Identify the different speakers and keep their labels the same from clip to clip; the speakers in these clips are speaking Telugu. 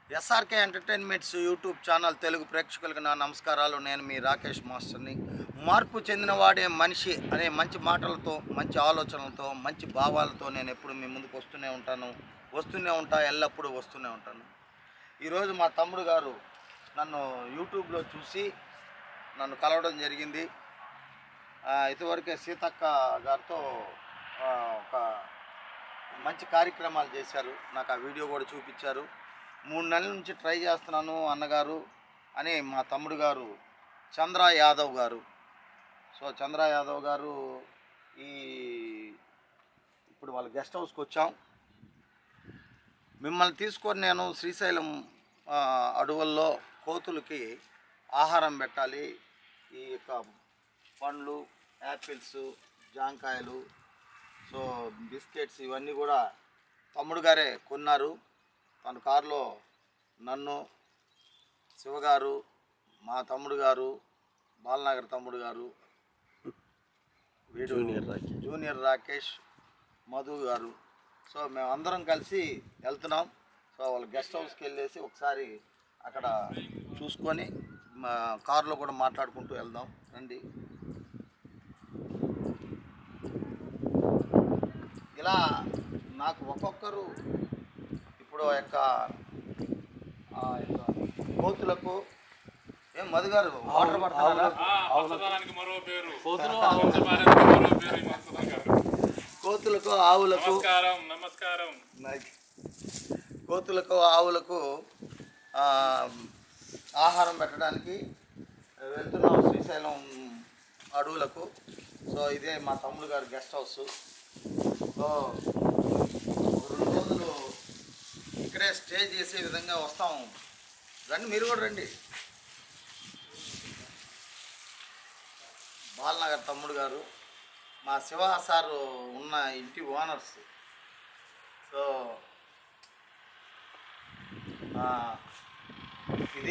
Speaker 1: SRK entertainments YouTube channel Telugu ప్రేక్షకులకు నా నమస్కారాలు నేను మీ రాకేష్ మాస్టర్ని మార్పు చెందినవాడే మనిషి అనే మంచి మాటలతో మంచి ఆలోచనలతో మంచి భావాలతో నేను ఎప్పుడు మీ ముందుకు వస్తూనే ఉంటాను వస్తూనే ఉంటా ఎల్లప్పుడూ వస్తూనే ఉంటాను ఈరోజు మా తమ్ముడు గారు నన్ను యూట్యూబ్లో చూసి నన్ను కలవడం జరిగింది ఆ, ఇదివరకే సీతక్క గారితో ఆ, ఒక మంచి కార్యక్రమాలు చేశారు నాకు ఆ వీడియో కూడా చూపించారు మూడు నెలల నుంచి ట్రై చేస్తున్నాను అన్నగారు అని మా తమ్ముడు గారు చంద్ర యాదవ్ గారు సో చంద్ర యాదవ్ గారు ఈ ఇప్పుడు వాళ్ళ గెస్ట్ హౌస్కి వచ్చాం మిమ్మల్ని తీసుకొని నేను శ్రీశైలం ఆ, అడవుల్లో కోతులకి ఆహారం పెట్టాలి ఈ యొక్క పండ్లు యాపిల్స్ జాంకాయలు సో బిస్కెట్స్ ఇవన్నీ కూడా తమ్ముడు గారే కొన్నారు తన కారులో నన్ను శివగారు మా తమ్ముడు గారు బాలనగర్ తమ్ముడు గారు వీడు జూనియర్ రాకేష్ మధు గారు సో మేము అందరం కలిసి వెళ్తున్నాం సో వాళ్ళ గెస్ట్ హౌస్కి వెళ్ళేసి ఒకసారి అక్కడ చూసుకొని మా కారులో కూడా మాట్లాడుకుంటూ వెళ్దాం రండి ఇలా నాకు ఒక్కొక్కరు ఇప్పుడు ఆ యొక్క ఆ యొక్క కోతులకు ఏం మధు గారు వాటర్ పడతారా
Speaker 2: ఆ, పచ్చదనానికి మరో పేరు వంశపార్యానికి మరో పేరు ఈ మత్స్యదనం గారు.
Speaker 1: కోతులకు ఆవులకు
Speaker 2: నమస్కారం నమస్కారం
Speaker 1: నైస్. కోతులకు ఆవులకు ఆ, ఆహారం పెట్టడానికి వెళ్తున్నాం శ్రీశైలం అడవులకు సో ఇదే మా తమ్ముడు గారి గెస్ట్ హౌస్ సో ఒక రెండు రోజులు ఇక్కడే స్టే చేసే విధంగా వస్తాం రండి మీరు కూడా రండి బాలనగర్ తమ్ముడు గారు మా శివ సారు ఉన్న ఇంటి ఓనర్స్ సో ఆ, ఇది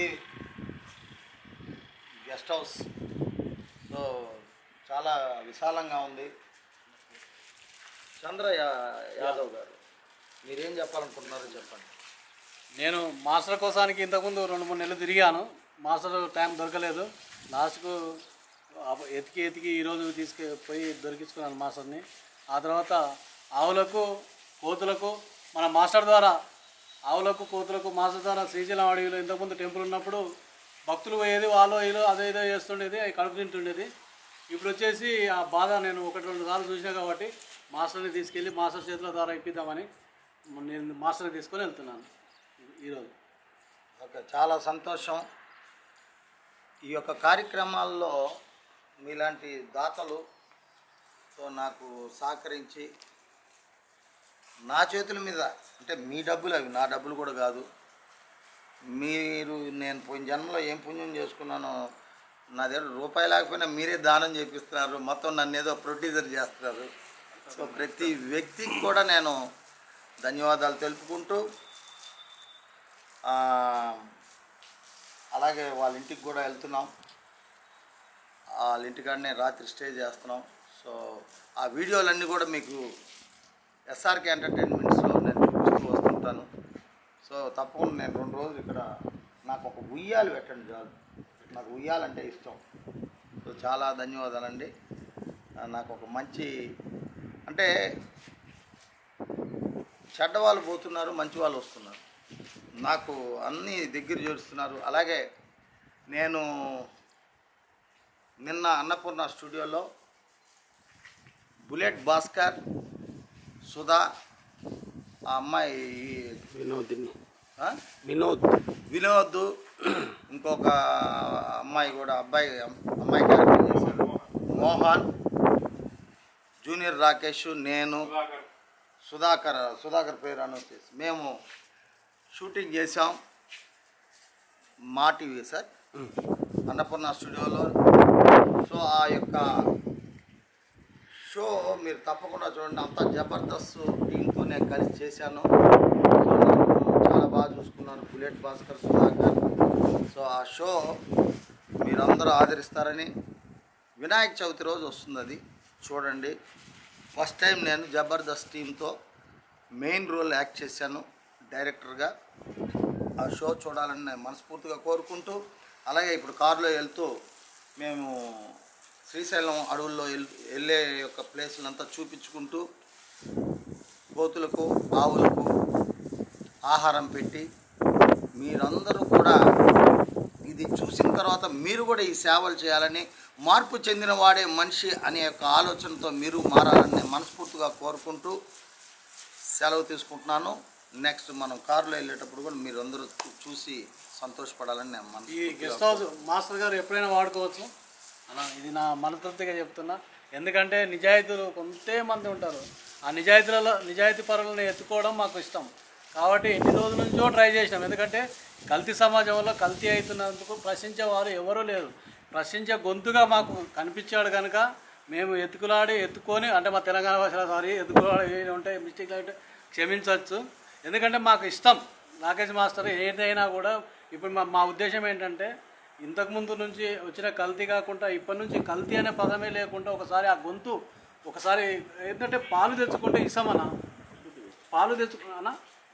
Speaker 1: గెస్ట్ హౌస్ సో చాలా విశాలంగా ఉంది చంద్ర యా- యాదవ్ గారు మీరేం చెప్పాలనుకుంటున్నారో చెప్పండి
Speaker 3: నేను మాస్టర్ కోసానికి ఇంతకుముందు రెండు మూడు నెలలు తిరిగాను మాస్టర్ టైం దొరకలేదు లాస్ట్కు అప్ప- ఎతికి ఎతికి ఈరోజు తీసుకు పోయి దొరికించుకున్నాను మాస్టర్ని ఆ తర్వాత ఆవులకు కోతులకు మన మాస్టర్ ద్వారా ఆవులకు కోతులకు మాస్టర్ ద్వారా శ్రీశైలం అడవిలో ఇంతకుముందు టెంపుల్ ఉన్నప్పుడు భక్తులు పోయేది వాళ్ళు వీళ్ళు అదో ఇదో చేస్తుండేది అవి కడుపు తింటుండేది ఇప్పుడు వచ్చేసి ఆ బాధ నేను ఒకటి రెండు సార్లు చూసినా కాబట్టి మాస్టర్ని తీసుకెళ్ళి మాస్టర్ చేతుల ద్వారా ఇప్పిద్దామని నేను మాస్టర్ని తీసుకొని వెళ్తున్నాను ఈరోజు
Speaker 1: ఓకే చాలా సంతోషం ఈ యొక్క కార్యక్రమాల్లో మీలాంటి దాతలు సో నాకు సహకరించి నా చేతుల మీద అంటే మీ డబ్బులు అవి నా డబ్బులు కూడా కాదు మీరు నేను పోయిన జన్మలో ఏం పుణ్యం చేసుకున్నానో నా దగ్గర రూపాయి లేకపోయినా మీరే దానం చేపిస్తున్నారు మొత్తం నన్ను ఏదో ప్రొడ్యూసర్ చేస్తున్నారు సో ప్రతి వ్యక్తికి కూడా నేను ధన్యవాదాలు తెలుపుకుంటూ ఆ, అలాగే వాళ్ళ ఇంటికి కూడా వెళ్తున్నాం వాళ్ళ ఇంటికాడనే రాత్రి స్టే చేస్తున్నాం సో ఆ వీడియోలన్నీ కూడా మీకు ఎస్ఆర్కే ఎంటర్టైన్మెంట్స్లో నేను చూపిస్తూ వస్తుంటాను సో తప్పకుండా నేను రెండు రోజులు ఇక్కడ నాకు ఒక ఉయ్యాలు పెట్టండి చాలు నాకు ఉయ్యాలంటే ఇష్టం సో చాలా ధన్యవాదాలండి ఆ, నాకు ఒక మంచి అంటే చెడ్డ వాళ్ళు పోతున్నారు మంచి వాళ్ళు వస్తున్నారు నాకు అన్నీ దగ్గర చేరుస్తున్నారు అలాగే నేను నిన్న అన్నపూర్ణ స్టూడియోలో బుల్లెట్ భాస్కర్ సుధా ఆ అమ్మాయి
Speaker 3: వినోదిని
Speaker 1: ఆ?
Speaker 3: వినోద్
Speaker 1: వినోద్ ఇంకొక అమ్మాయి కూడా అబ్బాయి అమ్మాయి క్యారెక్టర్ చేశారు మోహన్ జూనియర్ రాకేష్ నేను
Speaker 2: సుధాకర్
Speaker 1: సుధాకర్ సుధాకర్ పేరు అని వచ్చేసి మేము షూటింగ్ చేసాం మా టీవీ సార్ అన్నపూర్ణ స్టూడియోలో సో ఆ యొక్క షో మీరు తప్పకుండా చూడండి అంత జబర్దస్త్ టీంతో నేను కలిసి చేశాను సో నన్ను చాలా బాగా చూసుకున్నాను బుల్లెట్ భాస్కర్ సుధాకర్ సో ఆ షో మీరందరూ ఆదరిస్తారని వినాయక చవితి రోజు వస్తుంది అది చూడండి ఫస్ట్ టైం నేను జబర్దస్త్ టీంతో మెయిన్ రోల్ యాక్ట్ చేశాను డైరెక్టర్గా ఆ షో చూడాలని నేను మనస్ఫూర్తిగా కోరుకుంటూ అలాగే ఇప్పుడు కారులో వెళ్తూ మేము శ్రీశైలం అడవుల్లో వెళ్- వెళ్ళే యొక్క ప్లేస్లంతా చూపించుకుంటూ కోతులకు ఆవులకు ఆహారం పెట్టి మీరందరూ కూడా ఇది చూసిన తర్వాత మీరు కూడా ఈ సేవలు చేయాలని మార్పు చెందిన వాడే మనిషి అనే యొక్క ఆలోచనతో మీరు మారాలని నేను మనస్ఫూర్తిగా కోరుకుంటూ సెలవు తీసుకుంటున్నాను నెక్స్ట్ మనం కారులో వెళ్ళేటప్పుడు కూడా మీరు అందరూ చూ- చూసి సంతోషపడాలని నేను
Speaker 3: ఈ
Speaker 1: మనస్ఫూర్తిగా
Speaker 3: గెస్ట్ హౌస్ మాస్టర్ గారు ఎప్పుడైనా వాడుకోవచ్చు అలా ఇది నా మనతృప్తిగా చెప్తున్నా ఎందుకంటే నిజాయితీలు కొంతే మంది ఉంటారు ఆ నిజాయితీలలో నిజాయితీ పరులను ఎత్తుకోవడం మాకు ఇష్టం కాబట్టి ఎన్ని రోజుల నుంచో ట్రై చేసినాం ఎందుకంటే కల్తీ సమాజంలో కల్తీ అవుతున్నందుకు ప్రశ్నించే వారు ఎవరూ లేరు ప్రశ్నించే గొంతుగా మాకు కనిపించాడు కనుక మేము ఎత్తుకులాడి ఎత్తుకొని అంటే మా తెలంగాణ భాషలో సారీ ఎత్తుకులాడి ఏమైనా ఉంటాయి మిస్టేక్ అంటే క్షమించవచ్చు ఎందుకంటే మాకు ఇష్టం రాకేష్ మాస్టర్ ఏదైనా కూడా ఇప్పుడు మా మా ఉద్దేశం ఏంటంటే ఇంతకుముందు నుంచి వచ్చిన కల్తీ కాకుండా ఇప్పటి నుంచి కల్తీ అనే పదమే లేకుండా ఒకసారి ఆ గొంతు ఒకసారి ఏంటంటే పాలు తెచ్చుకుంటే ఇసమనా పాలు తెచ్చుకున్నా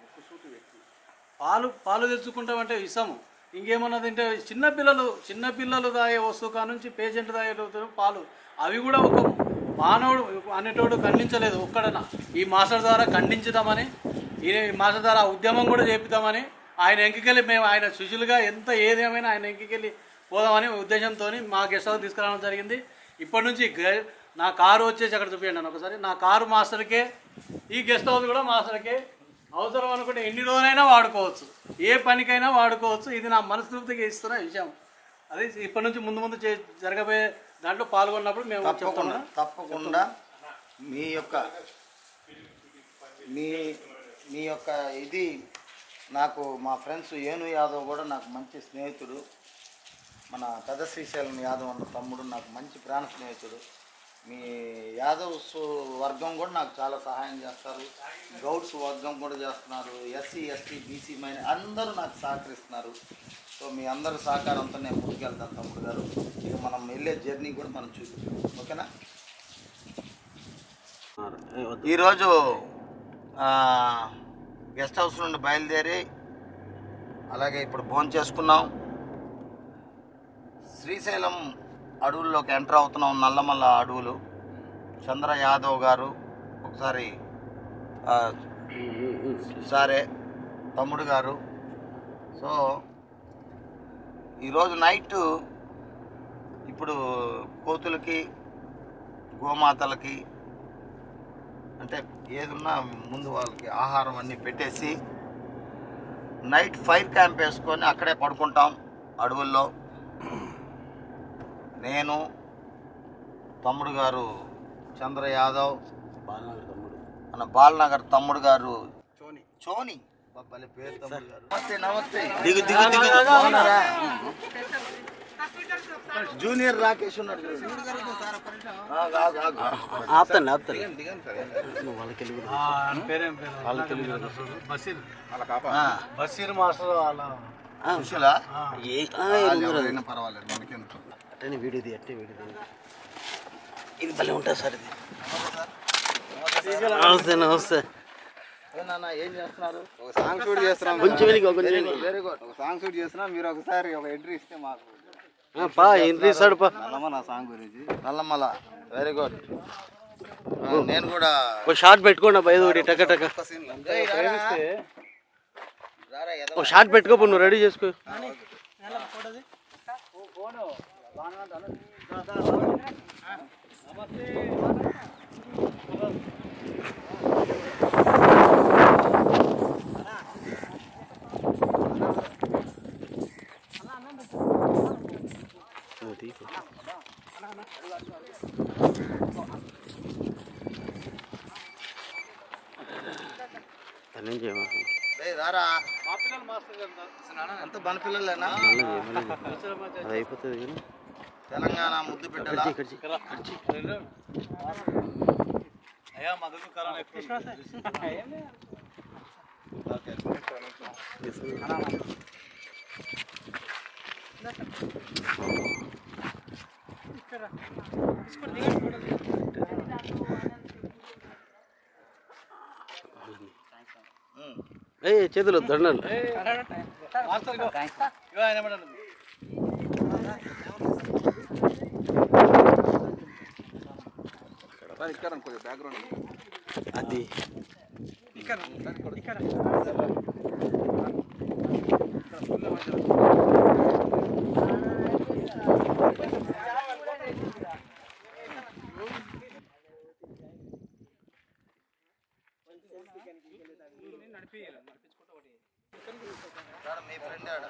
Speaker 3: పాలు పాలు తెచ్చుకుంటామంటే ఇసము ఇంకేమన్నది అంటే చిన్నపిల్లలు చిన్నపిల్లలు తాగే వస్తువు కా నుంచి పేషెంట్ తాగే పాలు అవి కూడా ఒక మానవుడు అనేటోడు ఖండించలేదు ఒక్కడన ఈ మాస్టర్ ద్వారా ఖండించుదామని ఈ మాస్టర్ ద్వారా ఉద్యమం కూడా చేపిద్దామని ఆయన ఎంకికెళ్ళి మేము ఆయన శిష్యులుగా ఎంత ఏదేమైనా ఆయన ఎంకికెళ్ళి పోదామని ఉద్దేశంతో మా గెస్ట్ హౌస్ తీసుకురావడం జరిగింది ఇప్పటి నుంచి గ- నా కారు వచ్చేసి అక్కడ చూపించండి అన్న ఒకసారి నా కారు మాస్టర్కే ఈ గెస్ట్ హౌస్ కూడా మాస్టర్కే అవసరం అనుకుంటే ఎన్ని రోజులైనా వాడుకోవచ్చు ఏ పనికైనా వాడుకోవచ్చు ఇది నా మనస్తృప్తికి ఇస్తున్న విషయం అది ఇప్పటి నుంచి ముందు ముందు చే- జరగబోయే దాంట్లో పాల్గొన్నప్పుడు మేము
Speaker 1: తప్పకుండా
Speaker 3: చెప్తాము
Speaker 1: తప్పకుండా మీ యొక్క మీ మీ యొక్క ఇది నాకు మా ఫ్రెండ్స్ ఏను యాదవ్ కూడా నాకు మంచి స్నేహితుడు మన పెద్ద శ్రీశైలం యాదవ్ అన్న తమ్ముడు నాకు మంచి ప్రాణ స్నేహితుడు మీ యాదవ్స్ వర్గం కూడా నాకు చాలా సహాయం చేస్తారు గౌడ్స్ వర్గం కూడా చేస్తున్నారు ఎస్సీ ఎస్టీ బీసీ మైన అందరూ నాకు సహకరిస్తున్నారు సో మీ అందరి సహకారంతో నేను ముందుకెళ్తాను తమ్ముడు గారు ఇక మనం వెళ్ళే జర్నీ కూడా మనం చూపిస్తాం ఓకేనా ఈరోజు ఆ, గెస్ట్ హౌస్ నుండి బయలుదేరి అలాగే ఇప్పుడు భోజనం చేసుకున్నాం శ్రీశైలం అడవుల్లోకి ఎంటర్ అవుతున్నాం నల్లమల్ల అడవులు చంద్ర యాదవ్ గారు ఒకసారి ఆ, సరే తమ్ముడు గారు సో ఈరోజు నైట్ ఇప్పుడు కోతులకి గోమాతలకి అంటే ఏదున్నా ముందు వాళ్ళకి ఆహారం అన్నీ పెట్టేసి నైట్ ఫైర్ క్యాంప్ వేసుకొని అక్కడే పడుకుంటాం అడవుల్లో నేను తమ్ముడు గారు చంద్ర యాదవ్ మన బాలనగర్ తమ్ముడు గారు చోని చోని బాబాలే పేరు తమ్ముడు గారు నమస్తే నమస్తే దిగు దిగు దిగు బాగున్నారా? జూనియర్ రాకేష్ ఉన్నాడు ఆగు, ఆగు, ఆగు.
Speaker 4: ఆపుతాను ఆపుతాను
Speaker 1: దిగండి, దిగండి సార్, ఏం లేదు.
Speaker 3: పేరేం పేరు బషీర్
Speaker 1: ఆ,
Speaker 3: బషీర్ మాస్టర్ వాళ్ళ
Speaker 1: సుశీలా
Speaker 4: ఏ ఆ,
Speaker 1: వాళ్ళు ఎవరైనా పర్వాలేదు మనకెందుకు
Speaker 4: అట్టనే వీడియోది అట్టే వీడియోది ఇది భలే ఉంటుంది సార్ ఇది నమస్తే నమస్తే
Speaker 1: ఏ నాన్న ఏం చేస్తున్నారు
Speaker 5: ఒక సాంగ్ షూట్ చేస్తున్నాం
Speaker 4: కొంచెం వెనక్కి, కొంచెం వెనక్కి.
Speaker 1: వెరీ గుడ్
Speaker 5: ఒక సాంగ్ షూట్ చేస్తున్నాం మీరు ఒకసారి ఒక ఎంట్రీ ఇస్తే మాకు
Speaker 4: ఆ, పా ఎంట్రీ ఇస్తాడు పా
Speaker 5: నల్లమ్మ నా సాంగ్ గురించి
Speaker 1: నల్లమల వెరీ గుడ్ నేను కూడా
Speaker 4: ఒక షార్ట్ పెట్టుకోండి అబ్బా ఏదో ఒకటి టక టక
Speaker 1: రారా, ఎదవ.
Speaker 4: ఒక షార్ట్ పెట్టుకోపో నువ్వు రెడీ చేసుకో నువ్వు తీసుకో. పని చేయమా
Speaker 1: ఏయ్, రారా
Speaker 3: మా పిల్లలు మాస్టర్ గారు
Speaker 1: అంత బన పిల్లలేనా
Speaker 4: మళ్ళీ చేయి, మళ్ళీ చేయి. అది అయిపోతుంది కానీ
Speaker 1: తెలంగాణ ముద్దు బిడ్డల
Speaker 4: ఇక్కడ చెయ్యి.
Speaker 3: అయ్యా మద్దతు కరోనా ఎక్కువ
Speaker 1: ఓకే. ఉమ్.
Speaker 4: ఏ చేతులు దండలు
Speaker 3: మాస్టర్ ఇగో. ఇగో ఆయన ఏమంటాడు?
Speaker 4: అది
Speaker 1: సార్ మీ ఫ్రెండ్ ఆడ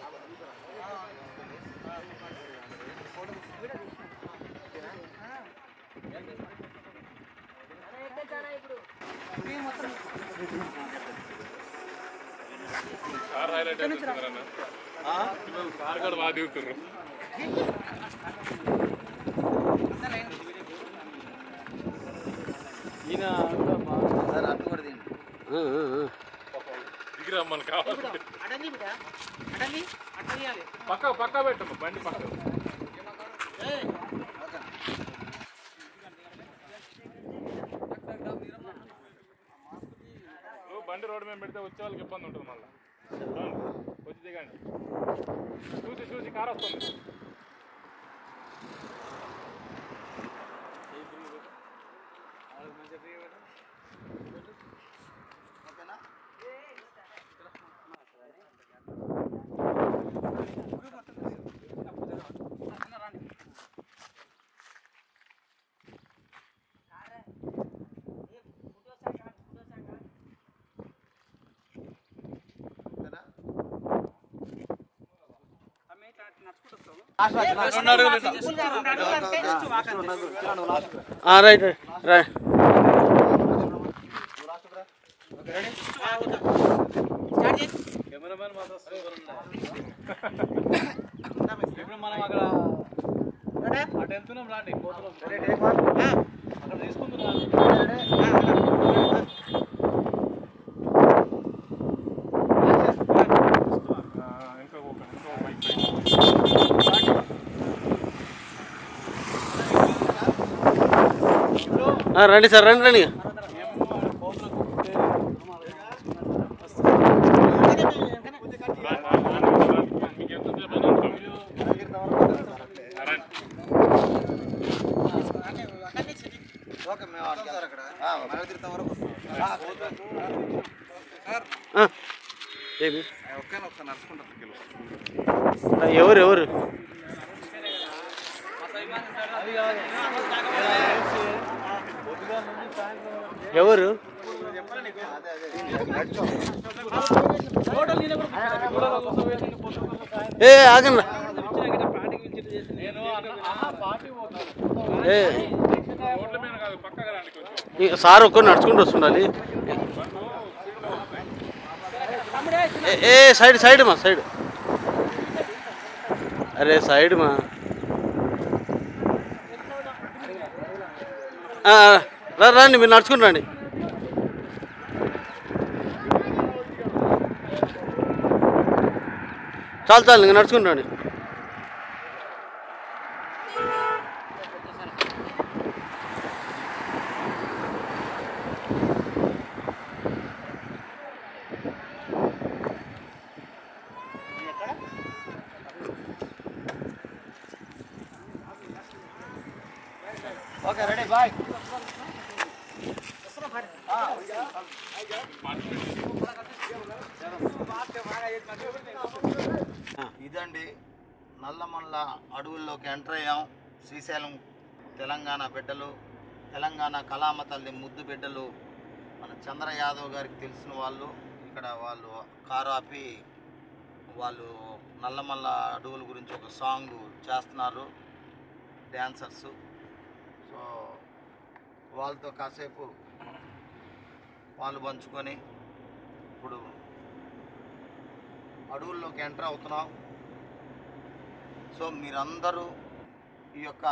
Speaker 2: కార్ హైలైట్ అవుతుంది కార్ కూడా బాగా దిగుతున్నారు
Speaker 3: ఈయన కూడా బాగా
Speaker 1: సార్ అట్టు కూడా తిండి
Speaker 4: ఆ, ఆ, ఆ.
Speaker 2: దిగి రమ్మని కావాలి పక్క పక్క పెట్టమ్మ బండి పక్క ఓ, బండి రోడ్డు మీద పెడితే వచ్చే వాళ్ళకి ఇబ్బంది ఉంటుంది మళ్ళీ వచ్చి దిగండి చూసి చూసి కార్ వస్తుంది
Speaker 1: ఓకేనా ఓకేనా
Speaker 3: రెండు అడుగులు ఇట్లా.
Speaker 4: ఆ, రైట్ రైట్ రైట్
Speaker 3: కెమెరామెన్ మాత్రం సూపర్ ఉండాలి. ఇప్పుడు మనం అక్కడ అటు వెళ్తున్నాం రాండి కోతలో అక్కడ తీసుకుంటున్నాం
Speaker 2: ఇంకా ఒక ఇంకో బైక్
Speaker 4: ఆ, రండి సార్ రండి రండి
Speaker 2: మీకు ఎంతసేపు అని అంటాం రండి.
Speaker 1: ఓకే మేము వస్తాం సార్ అక్కడ మనం తిరుగుతాం వరకు
Speaker 4: ఆ. ఏమి
Speaker 5: ఒక్కనే ఒకసారి నడుచుకుంటారు
Speaker 4: ఆ, ఎవరు ఎవరు ఎవరు ఏ ఆగండి
Speaker 3: నేను అన్న- ఆహా, పార్టీ పోతాను
Speaker 4: ఏ
Speaker 2: రోడ్ల మీద కాదు పక్కగా రండి కొంచెం
Speaker 4: ఈ సార్ ఒక్కరు నడుచుకుంటూ వస్తుండాలి ఏ, ఏ సైడ్ సైడ్ మా సైడ్ అరే సైడ్ మా ఆ, రా రండి మీరు నడుచుకుని రండి చాలు చాలు ఇంకా నడుచుకుని రండి
Speaker 1: ఓకే రెడీ బాయ్ ఇదండి నల్లమల్ల అడవుల్లోకి ఎంటర్ అయ్యాం శ్రీశైలం తెలంగాణ బిడ్డలు తెలంగాణ కళామ తల్లి ముద్దు బిడ్డలు మన చంద్ర యాదవ్ గారికి తెలిసిన వాళ్ళు ఇక్కడ వాళ్ళు కారు ఆపి వాళ్ళు నల్లమల్ల అడవుల గురించి ఒక సాంగ్ చేస్తున్నారు డ్యాన్సర్స్ సో వాళ్ళతో కాసేపు పాలు పంచుకొని ఇప్పుడు అడవుల్లోకి ఎంటర్ అవుతున్నాం సో మీరందరూ ఈ యొక్క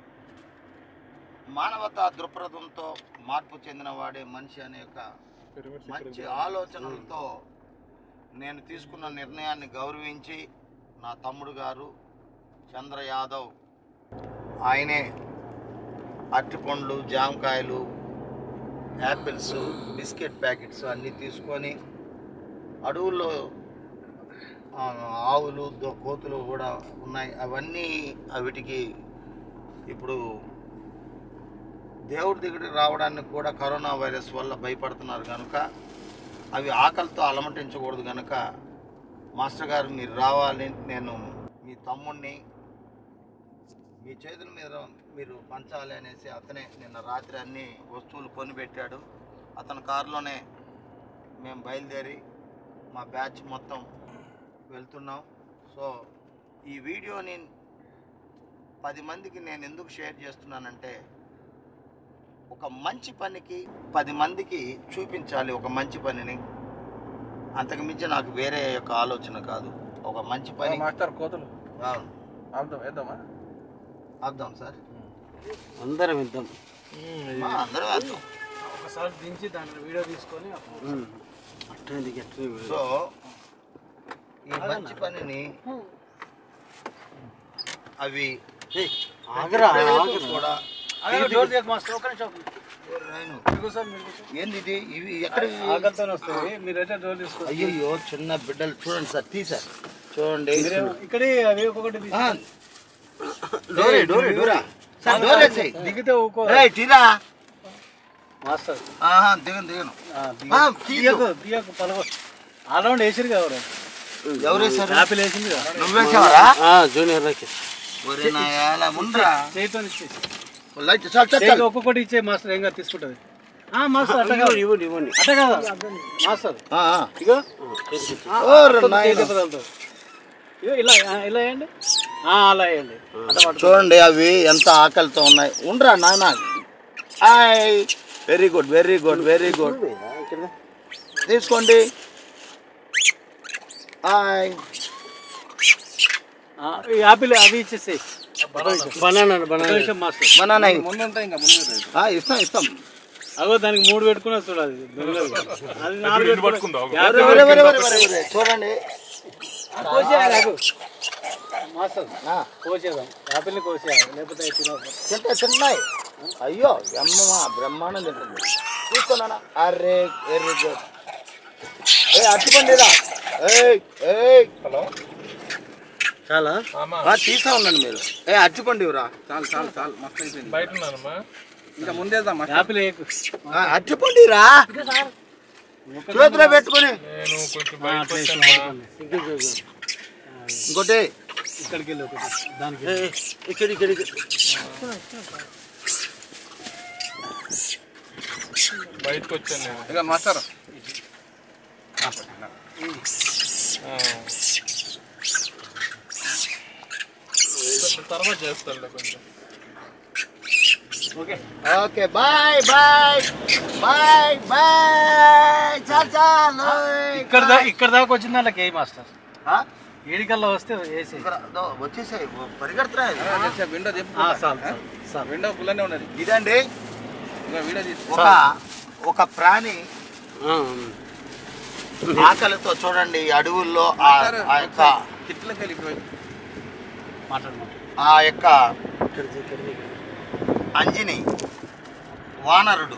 Speaker 1: మానవతా దృక్పథంతో మార్పు చెందినవాడే మనిషి అనే యొక్క మంచి ఆలోచనలతో నేను తీసుకున్న నిర్ణయాన్ని గౌరవించి నా తమ్ముడు గారు చంద్ర యాదవ్ ఆయనే అరటిపండ్లు జామకాయలు యాపిల్స్ బిస్కెట్ ప్యాకెట్స్ అన్నీ తీసుకొని అడవుల్లో ఆ, ఆవులు దో- కోతులు కూడా ఉన్నాయి అవన్నీ వీటికి ఇప్పుడు దేవుడి దగ్గరికి రావడానికి కూడా కరోనా వైరస్ వల్ల భయపడుతున్నారు కనుక అవి ఆకలితో అలమటించకూడదు కనుక మాస్టర్ గారు మీరు రావాలి నేను మీ తమ్ముడిని మీ చేతుల మీద మీరు పంచాలి అనేసి అతనే నిన్న రాత్రి అన్ని వస్తువులు కొనిపెట్టాడు అతని కారులోనే మేము బయలుదేరి మా బ్యాచ్ మొత్తం వెళ్తున్నాం సో ఈ వీడియోని పది మందికి నేను ఎందుకు షేర్ చేస్తున్నానంటే ఒక మంచి పనికి పది మందికి చూపించాలి ఒక మంచి పనిని అంతకు మించి నాకు వేరే యొక్క ఆలోచన కాదు ఒక మంచి పని
Speaker 5: మాస్టర్ కోతులు
Speaker 1: అవును.
Speaker 5: ఆపుదాం వేద్దామా
Speaker 1: ఆపుదాం సార్
Speaker 4: అందరం ఇద్దాం
Speaker 1: మా అందరం వేద్దాం
Speaker 3: ఒకసారి దించి దాంట్లో వీడియో తీసుకొని అప్పుడు
Speaker 4: అట్లనే దిగి అట్లనే వీడు.
Speaker 1: సో ఈ మంచి పనిని అవి
Speaker 4: ఏయ్, ఆగరా
Speaker 1: ప్రజలకు
Speaker 4: ఆగరా.
Speaker 1: కూడా
Speaker 3: డోర్ తీయకు మాస్టర్ ఒక్క నిమిషం
Speaker 1: ఓరి నాయను.
Speaker 3: మీరు కూర్చోండి, మీరు కూర్చోండి.
Speaker 1: ఏంది ఇది ఇవి ఎక్కడ
Speaker 3: ఆకలితోనే వస్తుంది మీరైతే డోర్ తీసుకోండి
Speaker 1: అయ్యయ్యో చిన్న బిడ్డలు చూడండి సార్ తీసారు చూడండి
Speaker 3: ఇక్కడే అవి ఒక్కొక్కటి తీసి-
Speaker 1: ఆ, డోరే డోరే డోరా సార్ డోరే చెయ్యి.
Speaker 3: దిగితే ఊకో
Speaker 1: ఏయ్, తీరా
Speaker 3: మాస్టర్
Speaker 1: ఆహా, దిగను దిగను
Speaker 3: ఆ,
Speaker 1: ఆ,
Speaker 3: దిగ-
Speaker 1: తీయకు.
Speaker 3: తీయకు తీయకు పలవ ఆల్రౌండ్ వేసిరు కదా
Speaker 1: ఎవరు వేశారు
Speaker 3: యాపిల్ వేసింది కదా
Speaker 1: నువ్వు వేసావరా
Speaker 4: ఆ, జూనియర్ రాకేష్
Speaker 1: ఒరే నాయాల ముండ్రా
Speaker 3: చేతితో ఇచ్చేసి
Speaker 1: లైట్ చాలు చాలు
Speaker 3: చేతికి
Speaker 1: చాలు
Speaker 3: ఒక్కొక్కటి ఇచ్చే మాస్టర్ ఏం కాదు తీసుకుంటది ఆ మాస్టర్ అట్ట కాదు
Speaker 4: ఇవ్వండి ఇవ్వండి
Speaker 3: అట్ట కాదు మాస్టర్
Speaker 1: ఆ, ఆ.
Speaker 3: ఇగో ఆ,
Speaker 1: ఓరి
Speaker 3: అట్ట
Speaker 1: నాయనా.
Speaker 3: చేతికి వదలదు. ఇగో ఇలా ఆ, ఇలా వేయండి ఆ, అలా వేయండి అట్ట పట్టుకో.
Speaker 1: చూడండి అవి ఎంత ఆకలితో ఉన్నాయి ఉండరా నాయన hi very good very good very good తీసుకోండి హాయ్
Speaker 3: ఆ, ఈ యాపిల్ అవి ఇచ్చేసేయి
Speaker 4: బనానా
Speaker 3: ఒక్క
Speaker 4: బనానా
Speaker 3: నిమిషం మాస్టర్
Speaker 1: బనానా
Speaker 5: ముందు ఉంటాయి ఇంకా ముందు
Speaker 1: ఆ, ఇస్తాం ఇస్తాం
Speaker 3: అగో దానికి మూడు పెట్టుకున్నా చూడాలి దొంగలు. అది నాలుగు
Speaker 2: రెండు పట్టుకుందా?
Speaker 3: పెట్టుకున్నా.
Speaker 1: ఒరే,
Speaker 3: యాపిల్
Speaker 1: ఒరే, ఒరే, ఒరే, ఒరే, ఒరే. చూడండి
Speaker 3: ఆ, కోసేయాలి అగో. మాస్టర్
Speaker 1: ఆ,
Speaker 3: కోసేద్దాం యాపిల్ని కోసేయాలి లేకపోతే అవి తినవు.
Speaker 1: తింటే తిన్నాయి అయ్యో బ్రహ్మ బ్రహ్మాండం తింటుంది తీసుకున్నానా అరే వెరీ గుడ్ ఏ అట్టుకోండిరా ఏయ్ ఏయ్
Speaker 4: చాలా
Speaker 1: ఆ, తీసా ఉండండి మీరు ఏ అట్టుకోండి రా
Speaker 5: చాలు చాలు చాలు మస్తు అయిపోయింది
Speaker 2: బయట ఉన్నానమ్మా
Speaker 5: ఇంకా ముందేద్దాం
Speaker 3: యాపిల్ వేయకు.
Speaker 1: అట్టుకోండి రా చేతిలో పెట్టుకొని
Speaker 2: నేను కొంచెం
Speaker 3: ఆ,
Speaker 2: బయటకు
Speaker 3: అట్లా వేసి
Speaker 2: వచ్చానమ్మా
Speaker 3: పట్టుకోండి.
Speaker 1: ఇంకోటి
Speaker 3: ఇక్కడికి వెళ్ళి ఒకటి దానికి
Speaker 4: ఏయ్, ఇక్కడ ఇక్కడ ఇక్కడ.
Speaker 2: బయటకు వచ్చాను నేను
Speaker 5: ఇక మాస్టర్
Speaker 2: ఆ. తర్వాత చేస్తానులే కొంచెం
Speaker 3: okay
Speaker 1: okay bye bye bye bye చాలు చాలు
Speaker 3: ఇక్కడ దా ఇక్కడ దాకా వచ్చింది వాళ్ళకి ఏ మాస్టర్
Speaker 1: ఆ?
Speaker 3: ఏడికల్లా వస్తే వేసి
Speaker 1: ఇక్కడ దో, వచ్చేసాయి పరిగెడుతున్నాయి
Speaker 5: విండో
Speaker 3: చాలు
Speaker 5: చెప్పు
Speaker 3: చాలు చాలు
Speaker 5: విండో ఫుల్ అనే ఉన్నది
Speaker 1: ఇదండి
Speaker 5: ఇంకా వీడియో తీసి
Speaker 1: ఒక ఒక ప్రాణి
Speaker 4: ఆ,
Speaker 1: ఆకలితో చూడండి ఈ అడవుల్లో ఆ ఆ యొక్క
Speaker 5: కిట్లకి వెళ్ళిపోయి
Speaker 3: మాట్లాడమా
Speaker 1: ఆ యొక్క
Speaker 4: ఇక్కడిది, ఇక్కడిది, ఇక్కడిది.
Speaker 1: అంజిని వానరుడు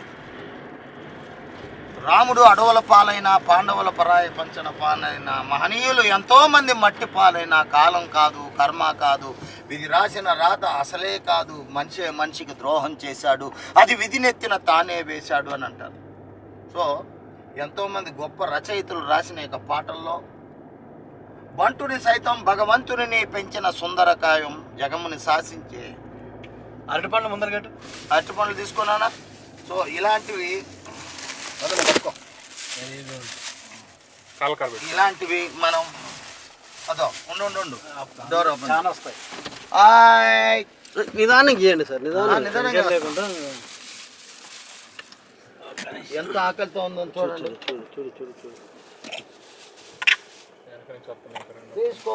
Speaker 1: రాముడు అడవుల పాలైన పాండవుల పరాయి పంచన పాలైన మహనీయులు ఎంతో మంది మట్టి పాలైన కాలం కాదు కర్మ కాదు విధి రాసిన రాత అసలే కాదు మనిషి మనిషికి ద్రోహం చేశాడు అది విధినెత్తిన తానే వేశాడు అని అంటారు సో ఎంతోమంది గొప్ప రచయితలు రాసిన యొక్క పాటల్లో బంటుని సైతం భగవంతుని పెంచిన సుందరకాయం జగముని శాసించే
Speaker 3: అరటి పండ్లు ముందర కట్టు
Speaker 1: అరటి పండ్లు తీసుకున్నానా సో ఇలాంటివి వదలు పట్టుకో.
Speaker 2: కాలు కాబెట్టి
Speaker 1: ఇలాంటివి మనం అదో ఉండు ఉండు ఉండు డోర్ ఓపెన్
Speaker 3: చాలా వస్తాయి
Speaker 1: హాయ్
Speaker 4: నిదానం చేయండి సార్
Speaker 1: ఆ,
Speaker 4: నిదానం
Speaker 1: నిదానంగా
Speaker 3: ఇంకేం లేకుండా
Speaker 1: ఎంత ఆకలితో ఉందో చూడండి
Speaker 4: చూడు చూడు చూడు చూడు
Speaker 2: వెనక నుంచి వస్తున్నాయి ఇక్కడ రెండు.
Speaker 1: తీసుకో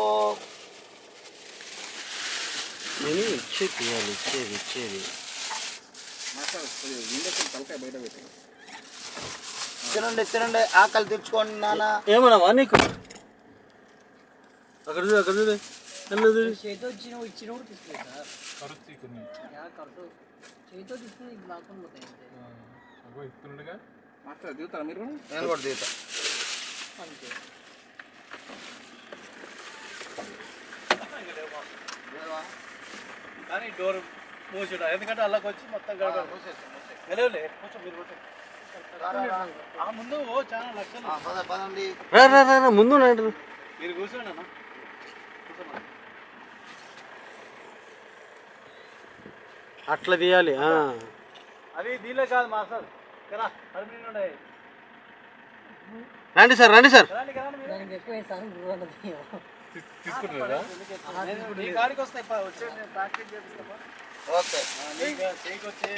Speaker 4: నేను ఇచ్చేది తీయాలి ఇచ్చేది ఇచ్చేది
Speaker 5: మాస్టర్ విండో తలకాయ బయట పెట్టి
Speaker 1: తినండి తినండి ఆకలి తెచ్చుకోండి నాన్న
Speaker 4: ఏమన్నావా నీకు అక్కడ చూడు అక్కడ చూడు అన్న చూడు
Speaker 6: చేతితో ఇచ్చిన ఇచ్చినప్పుడు తీసుకుంటా
Speaker 2: ఖర్చు ఇక్కడ నుంచి.
Speaker 6: యా కడుపు చేతితో తీసుకుని లాక్కొని పోతాయి అంతే
Speaker 2: ఆ, అగో ఇస్తుండగా
Speaker 5: మాస్టర్ దిగుతారా మీరు
Speaker 1: నేను కూడా తీతా
Speaker 6: అంతే
Speaker 3: కానీ డోర్ మూసిడు ఎందుకంటే అల్లాకి వచ్చి మొత్తం గడప వెళ్ళలే కూర్చో మీరు కూర్చో ఆ ముందు ఓ చాలా లక్షలు
Speaker 1: ఆ, పద పదండి
Speaker 4: రా రా రా రా, ముందు నాడు
Speaker 3: మీరు కూర్చోండి అన్న కూర్చోమా
Speaker 4: అట్లా తీయాలి ఆ.
Speaker 3: అది దీనిలో కాదు మాస్టర్ కదా పర్మినెంట్ ఉండే
Speaker 4: రండి సార్ రండి సార్
Speaker 3: కదండి కదండి మీరు
Speaker 6: దానికి ఎక్కువ వేసాను నువ్వు అన్నది
Speaker 2: తీసుకుంటున్నారా
Speaker 3: నేను నీ కాడికి వస్తాయి పా, వచ్చే నేను ప్రాక్టీస్ చేపిస్తా పా.
Speaker 1: ఓకే
Speaker 3: ఆ, నీకు చేయికి వచ్చే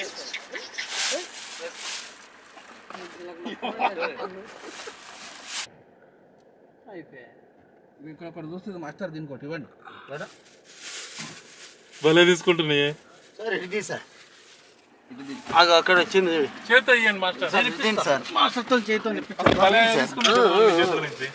Speaker 6: అయిపోయా
Speaker 5: ఇక్కడ ఒకటి చూస్తుంది మాస్టర్ దీనికి ఒకటి ఇవ్వండి
Speaker 2: భలే తీసుకుంటున్నాయి
Speaker 1: సార్ ఇది సార్
Speaker 4: ఆగు, అక్కడ వచ్చింది చూడు.
Speaker 2: చేత ఇయ్యండి మాస్టర్
Speaker 1: సార్ ఇది సార్
Speaker 3: మాస్టర్తో చేతితో
Speaker 2: భలే తీసుకుంటున్నారు మీ చేతుల నుంచి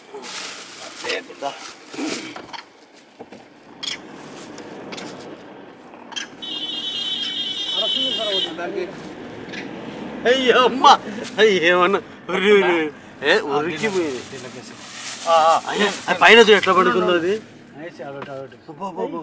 Speaker 4: అయ్యో అమ్మ ఏమన్నా ఉరి ఉరి ఏ ఉరికిపోయింది అయ్యో, అది పైన చూడు ఎట్లా పడుతుందో అది అబ్బో, అబ్బో, అబ్బో.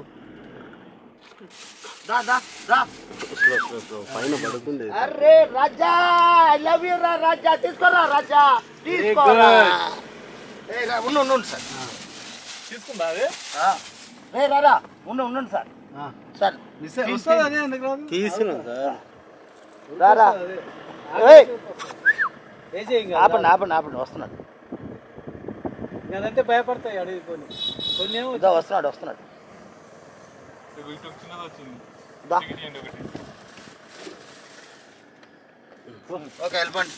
Speaker 1: దా దా దా
Speaker 4: స్లో, స్లో, స్లో. పైన పడుతుంది
Speaker 1: అరే రాజా ఐ లవ్ యూ రా రాజా తీసుకోరా రాజా తీసుకోరా ఏ రా, ఉండు ఉండు ఉండు సార్
Speaker 2: తీసుకుందా అది
Speaker 1: ఆ. రే రారా ఉండు ఉండండి సార్ సార్
Speaker 3: వస్తుంది అదే ఎందుకు రాదు
Speaker 4: తీసుకున్నాం సార్
Speaker 1: రారా ఏయ్
Speaker 3: వేసే ఇంకా
Speaker 1: ఆపండి ఆపండి ఆపండి వస్తున్నాడు
Speaker 3: నేనంటే భయపడతాయి అడిగి కొన్ని కొన్ని ఏమో
Speaker 1: ఇదో వస్తున్నాడు వస్తున్నాడు
Speaker 2: ఇదిగో ఇటు ఒక చిన్నది వచ్చింది
Speaker 1: దా
Speaker 2: టికెట్ ఇవ్వండి ఒకటి
Speaker 1: ఓకే వెళ్ళిపోండి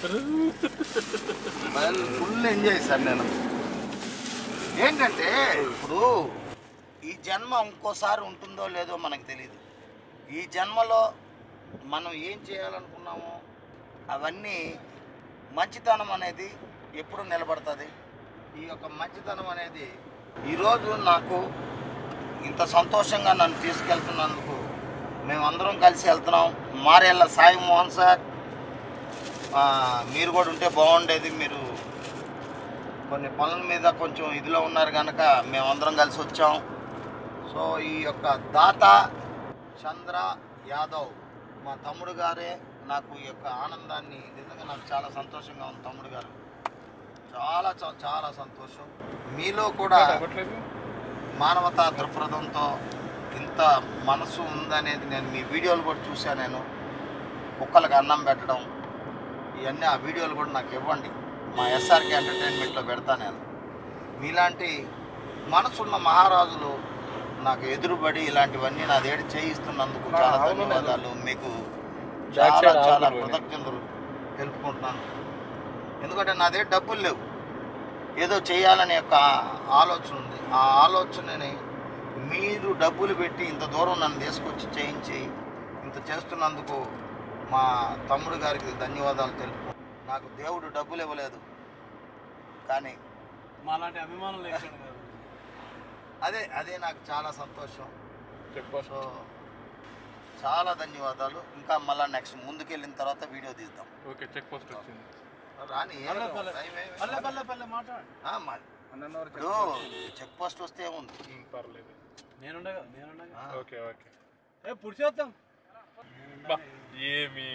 Speaker 1: ఫుల్ ఎంజాయ్ సార్ నేను ఏంటంటే ఇప్పుడు ఈ జన్మ ఇంకోసారి ఉంటుందో లేదో మనకు తెలియదు ఈ జన్మలో మనం ఏం చేయాలనుకున్నామో అవన్నీ మంచితనం అనేది ఎప్పుడు నిలబడుతుంది ఈ యొక్క మంచితనం అనేది ఈరోజు నాకు ఇంత సంతోషంగా నన్ను తీసుకెళ్తున్నందుకు మేమందరం కలిసి వెళ్తున్నాం మారేళ్ళ సాయి మోహన్ సార్ ఆ, మీరు కూడా ఉంటే బాగుండేది మీరు కొన్ని పనుల మీద కొంచెం ఇదిలో ఉన్నారు కనుక మేమందరం కలిసి వచ్చాం సో ఈ యొక్క దాత చంద్ర యాదవ్ మా తమ్ముడు గారే నాకు ఈ యొక్క ఆనందాన్ని నిజంగా నాకు చాలా సంతోషంగా ఉంది తమ్ముడు గారు చాలా చా- చాలా సంతోషం మీలో కూడా
Speaker 2: అవ్వట్లేదు
Speaker 1: మానవతా దృక్పథంతో ఇంత మనసు ఉందనేది నేను మీ వీడియోలు కూడా చూశాను నేను కుక్కలకు అన్నం పెట్టడం ఇవన్నీ ఆ వీడియోలు కూడా నాకు ఇవ్వండి మా ఎస్ఆర్కే ఎంటర్టైన్మెంట్లో పెడతా నేను మీలాంటి మనసున్న మహారాజులు నాకు ఎదురుబడి ఇలాంటివన్నీ నా దగ్గర చేయిస్తున్నందుకు చాలా ధన్యవాదాలు మీకు చాలా చాలా కృతజ్ఞతలు తెలుపుకుంటున్నాను ఎందుకంటే నా దగ్గర డబ్బులు లేవు ఏదో చేయాలనే యొక్క ఆలోచన ఉంది ఆ ఆలోచనని మీరు డబ్బులు పెట్టి ఇంత దూరం నన్ను తీసుకొచ్చి చేయించి ఇంత చేస్తున్నందుకు మా తమ్ముడు గారికి ధన్యవాదాలు తెలుపు నాకు దేవుడు డబ్బులు ఇవ్వలేదు కానీ
Speaker 3: మాలాంటి అభిమానం లేకుండా కాదు.
Speaker 1: అదే అదే నాకు చాలా సంతోషం
Speaker 2: చెక్ పోస్ట్
Speaker 1: సో చాలా ధన్యవాదాలు ఇంకా మళ్ళీ నెక్స్ట్ ముందుకెళ్ళిన తర్వాత వీడియో తీద్దాం
Speaker 2: ఓకే చెక్ పోస్ట్ వచ్చింది
Speaker 1: రాని ఏం
Speaker 3: పల్లె పల్లె.
Speaker 1: టైం ఏమి-
Speaker 3: పల్లె పల్లె పల్లె మాట్లాడు
Speaker 1: ఆ, మా- ఇప్పుడు చెక్ పోస్ట్ వస్తే ఏముంది
Speaker 2: ఉమ్, పర్లేదు
Speaker 3: నేనుండగా నేనుండగా
Speaker 1: ఆ.
Speaker 2: ఓకే ఓకే
Speaker 3: ఏ పురుషోత్తం
Speaker 2: బా ఏమి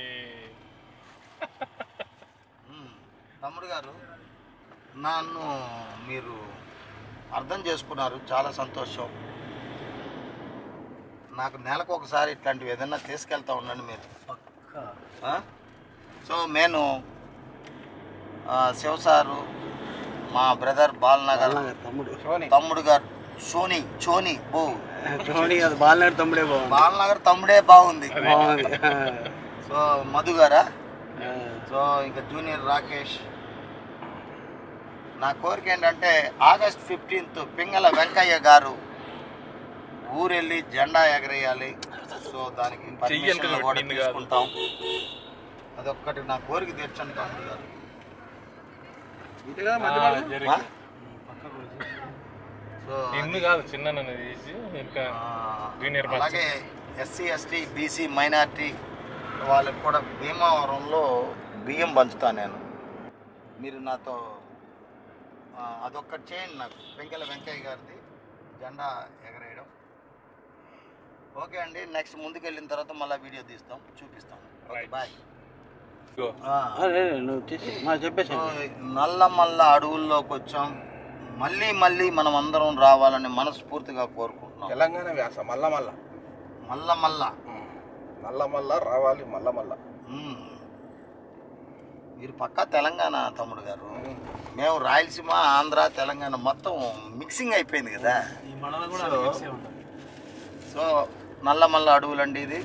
Speaker 1: మ్మ్. తమ్ముడు గారు నన్ను మీరు అర్థం చేసుకున్నారు చాలా సంతోషం నాకు నెలకు ఒకసారి ఇట్లాంటివి ఏదైనా తీసుకెళ్తా ఉండండి మీరు
Speaker 3: పక్కా
Speaker 1: ఆ? సో నేను ఆ, శివ సారు మా బ్రదర్ బాలనగర్
Speaker 4: తమ్ముడు
Speaker 1: తమ్ముడు గారు సోని చోని బో
Speaker 4: చూడండి అది బాలనాడు తమ్ముడే బాగుంది
Speaker 1: బాలనగర్ తమ్ముడే బాగుంది
Speaker 4: బాగుంది
Speaker 1: సో మధు గారా
Speaker 4: ఆ.
Speaker 1: సో ఇంకా జూనియర్ రాకేష్ నా కోరిక ఏంటంటే ఆగస్ట్ ఫిఫ్టీన్త్ పింగళ వెంకయ్య గారు ఊరెళ్ళి జెండా ఎగరేయాలి సో దానికి పర్మిషన్
Speaker 2: చెయ్యను
Speaker 1: కూడా
Speaker 2: నిన్ను కాదు.
Speaker 1: తీసుకుంటాం అదొక్కటి నా కోరిక తీర్చండి తమ్ముడు గారు
Speaker 2: ఆ, జరిగి.
Speaker 1: ఆ? సో
Speaker 2: నిన్ను కాదు చిన్న నన్ను తీసి ఇంకా
Speaker 1: ఆ,
Speaker 2: జూనియర్ మాస్టర్.
Speaker 1: అలాగే ఎస్సీ ఎస్టీ బీసీ మైనార్టీ వాళ్ళకి కూడా భీమవరంలో బియ్యం పంచుతాను నేను మీరు నాతో ఆ, అదొక్కటి చేయండి నాకు వెంకయ్య వెంకయ్య గారిది జెండా ఎగరేయడం ఓకే అండి నెక్స్ట్ ముందుకు వెళ్ళిన తర్వాత మళ్ళీ వీడియో తీస్తాం చూపిస్తాం ఓకే
Speaker 2: Right.
Speaker 1: బాయ్
Speaker 2: ఇదిగో.
Speaker 4: అరే నువ్వు తీసి మా చెప్పేసి
Speaker 1: సో, నల్ల మల్ల అడవుల్లోకి వచ్చాం మళ్ళీ మళ్ళీ మనం అందరం రావాలని మనస్ఫూర్తిగా కోరుకుంటున్నాం
Speaker 5: తెలంగాణ వ్యాస మల్ల మల్ల
Speaker 1: మల్ల మల్ల
Speaker 5: మల్ల మల్ల రావాలి మల్ల మల్ల
Speaker 1: మ్మ్. మీరు పక్కా తెలంగాణ తమ్ముడు గారు మేము రాయలసీమ ఆంధ్ర తెలంగాణ మొత్తం మిక్సింగ్ అయిపోయింది కదా
Speaker 3: ఈ మండలం కూడా
Speaker 1: సో-
Speaker 3: మిక్సే ఉంటుంది
Speaker 1: సో నల్ల మల్ల అడవులండి ఇది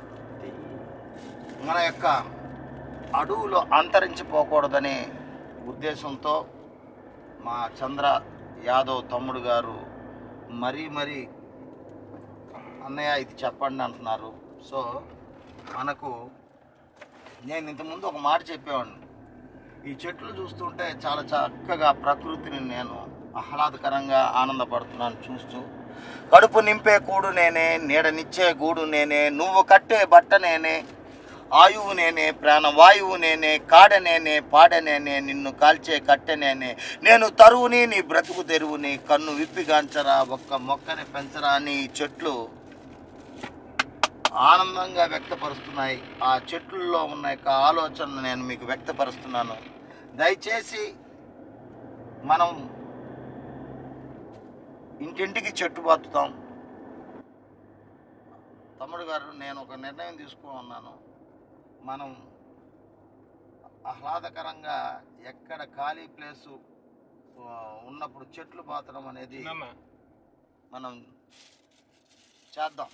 Speaker 1: మన యొక్క అడవులు అంతరించిపోకూడదనే ఉద్దేశంతో మా చంద్ర యాదవ్ తమ్ముడు గారు మరీ మరీ అన్నయ్య ఇది చెప్పండి అంటున్నారు సో మనకు నేను ఇంతకుముందు ఒక మాట చెప్పేవాడిని ఈ చెట్లు చూస్తుంటే చాలా చక్కగా ప్రకృతిని నేను ఆహ్లాదకరంగా ఆనందపడుతున్నాను చూస్తూ కడుపు నింపే కూడు నేనే నీడనిచ్చే గూడు నేనే నువ్వు కట్టే బట్ట నేనే ఆయువు నేనే ప్రాణవాయువు నేనే కాడ నేనే పాడ నేనే నిన్ను కాల్చే కట్టె నేనే నేను తరువుని నీ బ్రతుకు తెరువుని కన్ను విప్పిగాంచరా ఒక్క మొక్కని పెంచరా అని ఈ చెట్లు ఆనందంగా వ్యక్తపరుస్తున్నాయి ఆ చెట్లలో ఉన్న యొక్క ఆలోచనలు నేను మీకు వ్యక్తపరుస్తున్నాను దయచేసి మనం ఇంటింటికి చెట్టు పాతుతాం తమ్ముడు గారు నేను ఒక నిర్ణయం తీసుకున్నాను మనం ఆహ్లాదకరంగా ఎక్కడ ఖాళీ ప్లేసు ఆ, ఉన్నప్పుడు చెట్లు పాతడం అనేది
Speaker 2: నాన్న,
Speaker 1: మనం చేద్దాం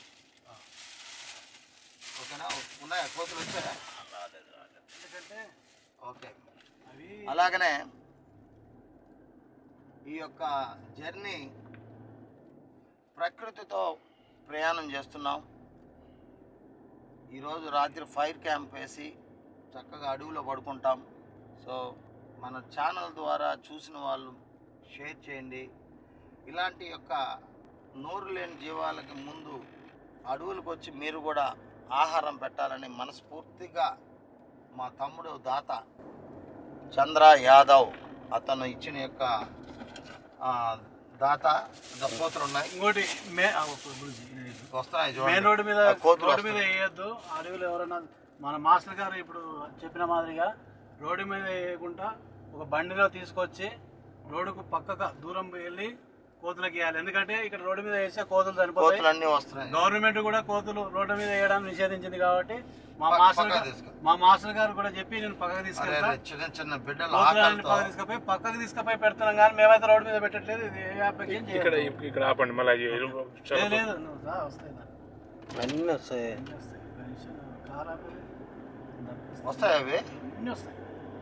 Speaker 1: ఓకేనా ఉన్నాయా కోతులు వచ్చాయా
Speaker 3: ఎందుకంటే
Speaker 1: ఓకే
Speaker 3: అవి
Speaker 1: అలాగనే ఈ యొక్క జర్నీ ప్రకృతితో ప్రయాణం చేస్తున్నాం ఈరోజు రాత్రి ఫైర్ క్యాంప్ వేసి చక్కగా అడవిలో పడుకుంటాం సో మన ఛానల్ ద్వారా చూసిన వాళ్ళు షేర్ చేయండి ఇలాంటి యొక్క నోరు లేని జీవాలకి ముందు అడవులకు వచ్చి మీరు కూడా ఆహారం పెట్టాలని మనస్ఫూర్తిగా మా తమ్ముడు దాత చంద్ర యాదవ్ అతను ఇచ్చిన యొక్క ఆ, దాత ఇంకా కోతులు ఉన్నాయి
Speaker 3: ఇంకోటి మే ఆ, ఒక గురించి ఇది.
Speaker 1: వస్తున్నాయి చూడండి.
Speaker 3: మెయిన్ రోడ్డు మీద
Speaker 1: ఆ కోతులు
Speaker 3: రోడ్డు మీద
Speaker 1: వస్తున్నాయి.
Speaker 3: వేయొద్దు అడవిలో ఎవరైనా మన మాస్టర్ గారు ఇప్పుడు చెప్పిన మాదిరిగా రోడ్డు మీద వేయకుండా ఒక బండిలో తీసుకొచ్చి రోడ్డుకు పక్కగా దూరం వెళ్ళి కోతులకి వేయాలి ఎందుకంటే ఇక్కడ రోడ్డు మీద వేస్తే కోతులు చనిపోతాయి
Speaker 1: కోతులు అన్నీ వస్తున్నాయి
Speaker 3: గవర్నమెంట్ కూడా కోతులు రోడ్డు మీద వేయడం నిషేధించింది కాబట్టి మా
Speaker 1: పక్క-
Speaker 3: మాస్టర్
Speaker 1: పక్కకు
Speaker 3: గారు
Speaker 1: తీసుకు.
Speaker 3: మా మాస్టర్ గారు కూడా చెప్పి నేను పక్కకు
Speaker 1: అరే
Speaker 3: తీసుకెళ్తా
Speaker 1: అరే, చిన్న చిన్న బిడ్డలు
Speaker 3: కోతులన్నీ
Speaker 1: ఆకలితో
Speaker 3: పక్కకు తీసుకుపోయి పక్కకు తీసుకుపోయి పెడుతున్నాం కానీ మేమైతే రోడ్డు మీద పెట్టట్లేదు ఇది ఏ అప్లికేషన్
Speaker 2: ఇక్కడ
Speaker 3: చేయట్లేదు.
Speaker 2: ఇక్కడ ఆపండి మళ్ళీ
Speaker 3: లేదు లేదు నువ్వు రా, వస్తాయి రా.
Speaker 4: అన్నీ వస్తాయి
Speaker 3: అన్నీ వస్తాయి పెన్షన్ కార్ ఆపేది
Speaker 1: వస్తాయి అవి
Speaker 3: అన్నీ వస్తాయి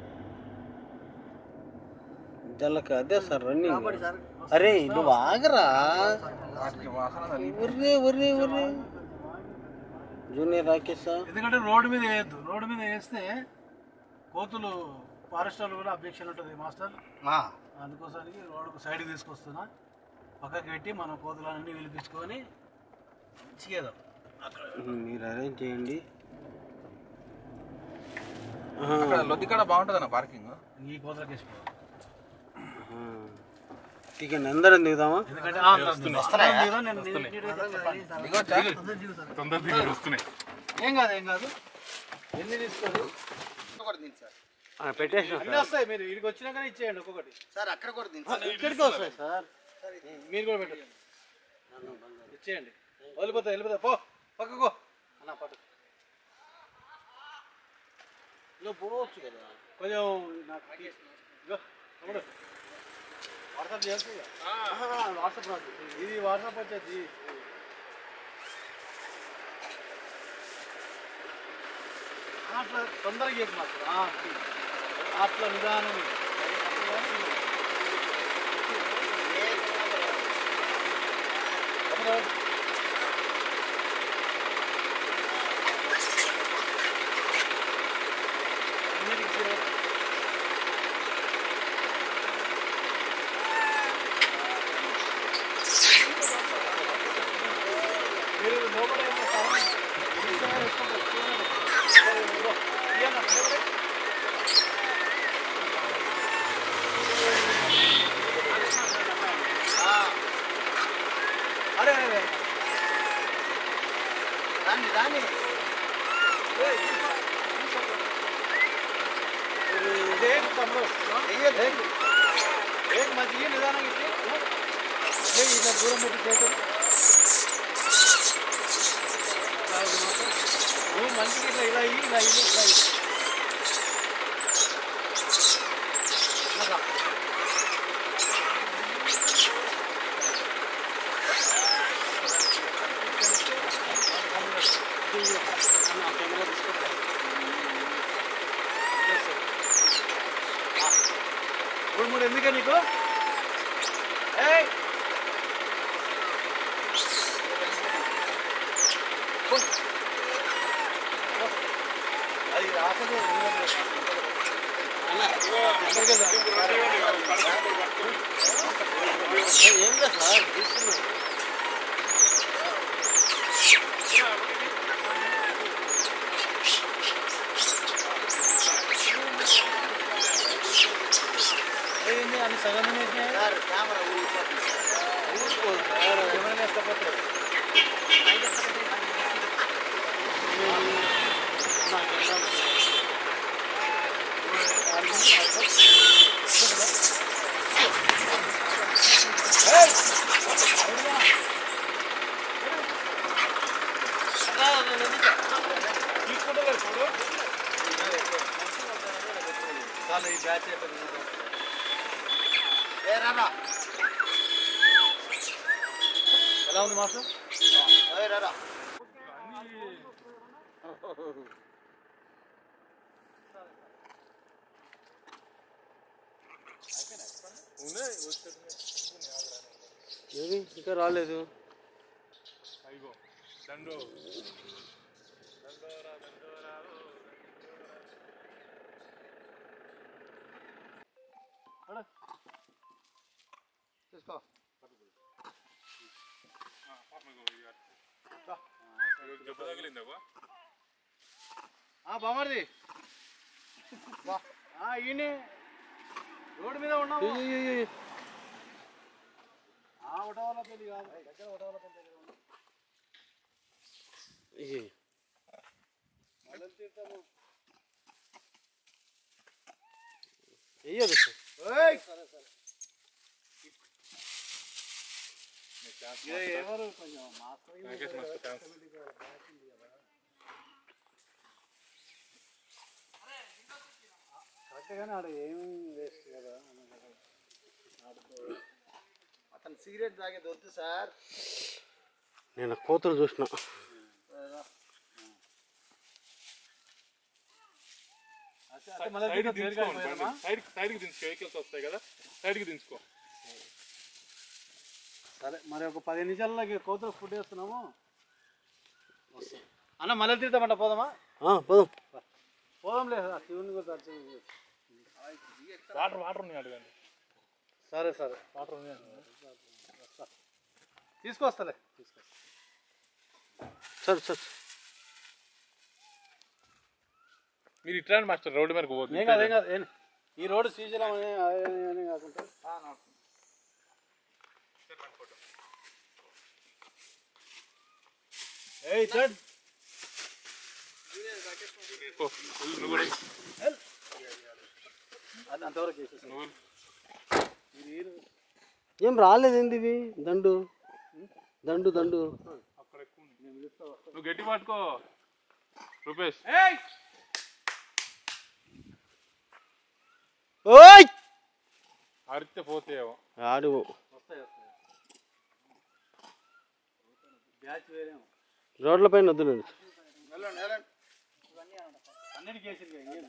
Speaker 4: జల్లక అదే సార్ రన్నింగ్ అరే నువ్వు ఆగరా
Speaker 5: వాటికి వాసన
Speaker 4: ఒర్రే ఒర్రే ఒర్రే జూనియర్ రాకేష్
Speaker 3: ఎందుకంటే రోడ్డు మీద వేయద్దు రోడ్డు మీద వేస్తే కోతులు ఫారెస్ట్ వాళ్ళు కూడా అబ్జెక్షన్ ఉంటుంది మాస్టర్
Speaker 1: ఆ,
Speaker 3: అందుకోసానికి రోడ్డుకు సైడ్కి తీసుకొస్తున్నా పక్కకి పెట్టి మనం కోతులన్నీ పిలిపించుకొని మంచిగా
Speaker 4: మీరు అరేంజ్ చేయండి
Speaker 5: అక్కడ లొద్దికాడ బాగుంటుంది అన్న పార్కింగ్
Speaker 3: ఈ కోతులకి వేసుకోవాలి
Speaker 4: ఇక అందరం దిగుదామా
Speaker 3: ఎందుకంటే ఆ, అందరం దిగుదాం, నేను నీట్గా చెప్పాలి.
Speaker 2: తొందర దిగుడు వస్తున్నాయి
Speaker 3: ఏం కాదు ఏం కాదు ఎన్ని తీసుకోండి
Speaker 1: అక్కడ కూడా దించు సార్
Speaker 4: ఆ, పెట్టేసిన
Speaker 3: అన్నీ వస్తాయి మీరు ఇక్కడికి వచ్చినాకనే ఇచ్చేయండి ఒక్కొక్కటి
Speaker 1: సార్ అక్కడ కూడా దించు సార్.
Speaker 4: ఇక్కడికి వస్తాయి సార్
Speaker 3: మీరు కూడా పెట్టండి ఇచ్చేయండి వెళ్ళిపోతా వెళ్ళిపోతా పో పక్కకో అన్న పట్టు
Speaker 4: నువ్వు పోవచ్చు కదా
Speaker 3: కొంచెం నాకు ఇగో తమ్ముడు వాట్సాప్ చేస్తూ వాట్సాప్ రాదు ఇది వాట్సాప్ వచ్చేది అట్లా తొందరగా చెప్పు మాకు ఆ, అట్లా నిదానం మీరు లోపల ఏమో సౌండ్ డిస్టర్బ్ చేసుకుంటారు. చూడండి. ఇదిగో, ఇయ్యన్న, లోపలే. ఆ.
Speaker 1: దాన్ని దాన్ని
Speaker 3: దేనికి తమ్ముడు
Speaker 1: వెయ్యొద్దు.
Speaker 3: దేనికి మంచి నిదానం ఇచ్చి ఏ ఇట్లా దూరం పెట్టి చేతులు నువ్వు మంచిగా ఇట్లా ఇలా ఇయ్యి, ఇలా ఇయ్యి, ఇలా ఇయ్యి. ఇలా. అన్న, కెమెరా తీసుకో. మూడు మూడు ఎందుకే నీకు ఏయ్ పో. పో. అది ఆకలి అన్న ఎక్కడికి వెళ్దాం? ఏం లేదు సార్ తీసుకున్నాం ఏంది అన్ని సగం వేసినాయి
Speaker 1: సార్ కెమెరా ఊరిపోతుంది.
Speaker 3: ఊరుకోదు సార్ కెమెరా వేసుకోకపోతే
Speaker 2: తీసుకుంటలేరు చూడు
Speaker 3: చాలు ఈ బ్యాచ్ అయిపోయింది
Speaker 1: ఏ రారా
Speaker 3: ఎలా ఉంది మాస్టర్
Speaker 1: ఏ రారా
Speaker 4: ఏమి ఇంకా రాలేదు
Speaker 2: అయ్యో దండు
Speaker 1: తీసుకో
Speaker 2: దెబ్బ తగిలిందా
Speaker 3: ఆ బామర్ది ఆ ఈయన రోడ్డు మీద ఉన్నాము ఆ ఒకటవల పెళ్లి కాదు దగ్గర ఒకటవల పెళ్లి దగ్గర ఉన్నాం మళ్ళీ తీర్థము
Speaker 4: వెయ్యదు
Speaker 3: ఏయ్! సరే సరే ఏ- ఎవరు కొంచెం మాస్టర్
Speaker 2: నాకేసి మస్తు థ్యాంక్స్
Speaker 3: కరెక్ట్ కానీ ఆడ ఏం వేస్ట్ కదా
Speaker 1: అతను సిగరెట్ తాగేది వద్దు సార్
Speaker 4: నేను ఆ కోతులు చూసిన
Speaker 2: సైడ్ దించుకో సైడ్ సైడ్కి దించుకో వెహికల్స్ వస్తాయి కదా సైడ్కి దించుకో
Speaker 3: సరే మరి ఒక పది నిమిషాలకి కోతులు ఫుడ్ వేస్తున్నాము వస్తాం. అన్న మళ్ళీ తీర్థమంట పోదామా
Speaker 4: ఆ, పోదాం
Speaker 3: పోదాం లేదు శివుని కూడా దర్శనం చేసి.
Speaker 2: వాటర్ వాటర్ ఉన్నాయి అడగండి
Speaker 3: సరే సరే
Speaker 2: వాటర్ ఉన్నాయి
Speaker 3: వస్తా తీసుకొస్తలే తీసుకొస్తా
Speaker 4: సరే సరే
Speaker 2: మీరు ఇట్లా మాస్టర్ రోడ్డు మీదకి
Speaker 3: ఏం
Speaker 2: పోతుంది
Speaker 3: కాదు ఏం కాదు ఏం- ఈ రోడ్డు శ్రీశైలం అనే అనే- అనే కాకుండా ఏయ్ చడ్
Speaker 2: పో, వెళ్ళు, నువ్వు కూడా
Speaker 3: అది అంతవరకు చేసేసి
Speaker 2: నువ్వు వెళ్ళు.
Speaker 4: ఏం రాలేదేంది ఇవి దండు దండు దండు
Speaker 2: అక్కడ ఎక్కువ ఉంది. నువ్వు గట్టి పట్టుకో రూపేష్
Speaker 4: ఓయ్
Speaker 2: అరిస్తే పోతాయేమో
Speaker 4: ఆడు
Speaker 3: వస్తాయి వస్తాయి బ్యాచ్ వేరేమో
Speaker 4: రోడ్ల పైన వద్దులేండి
Speaker 1: వెళ్ళండి వెళ్ళండి
Speaker 3: అన్నిటికీ వేసింది ఇంకేం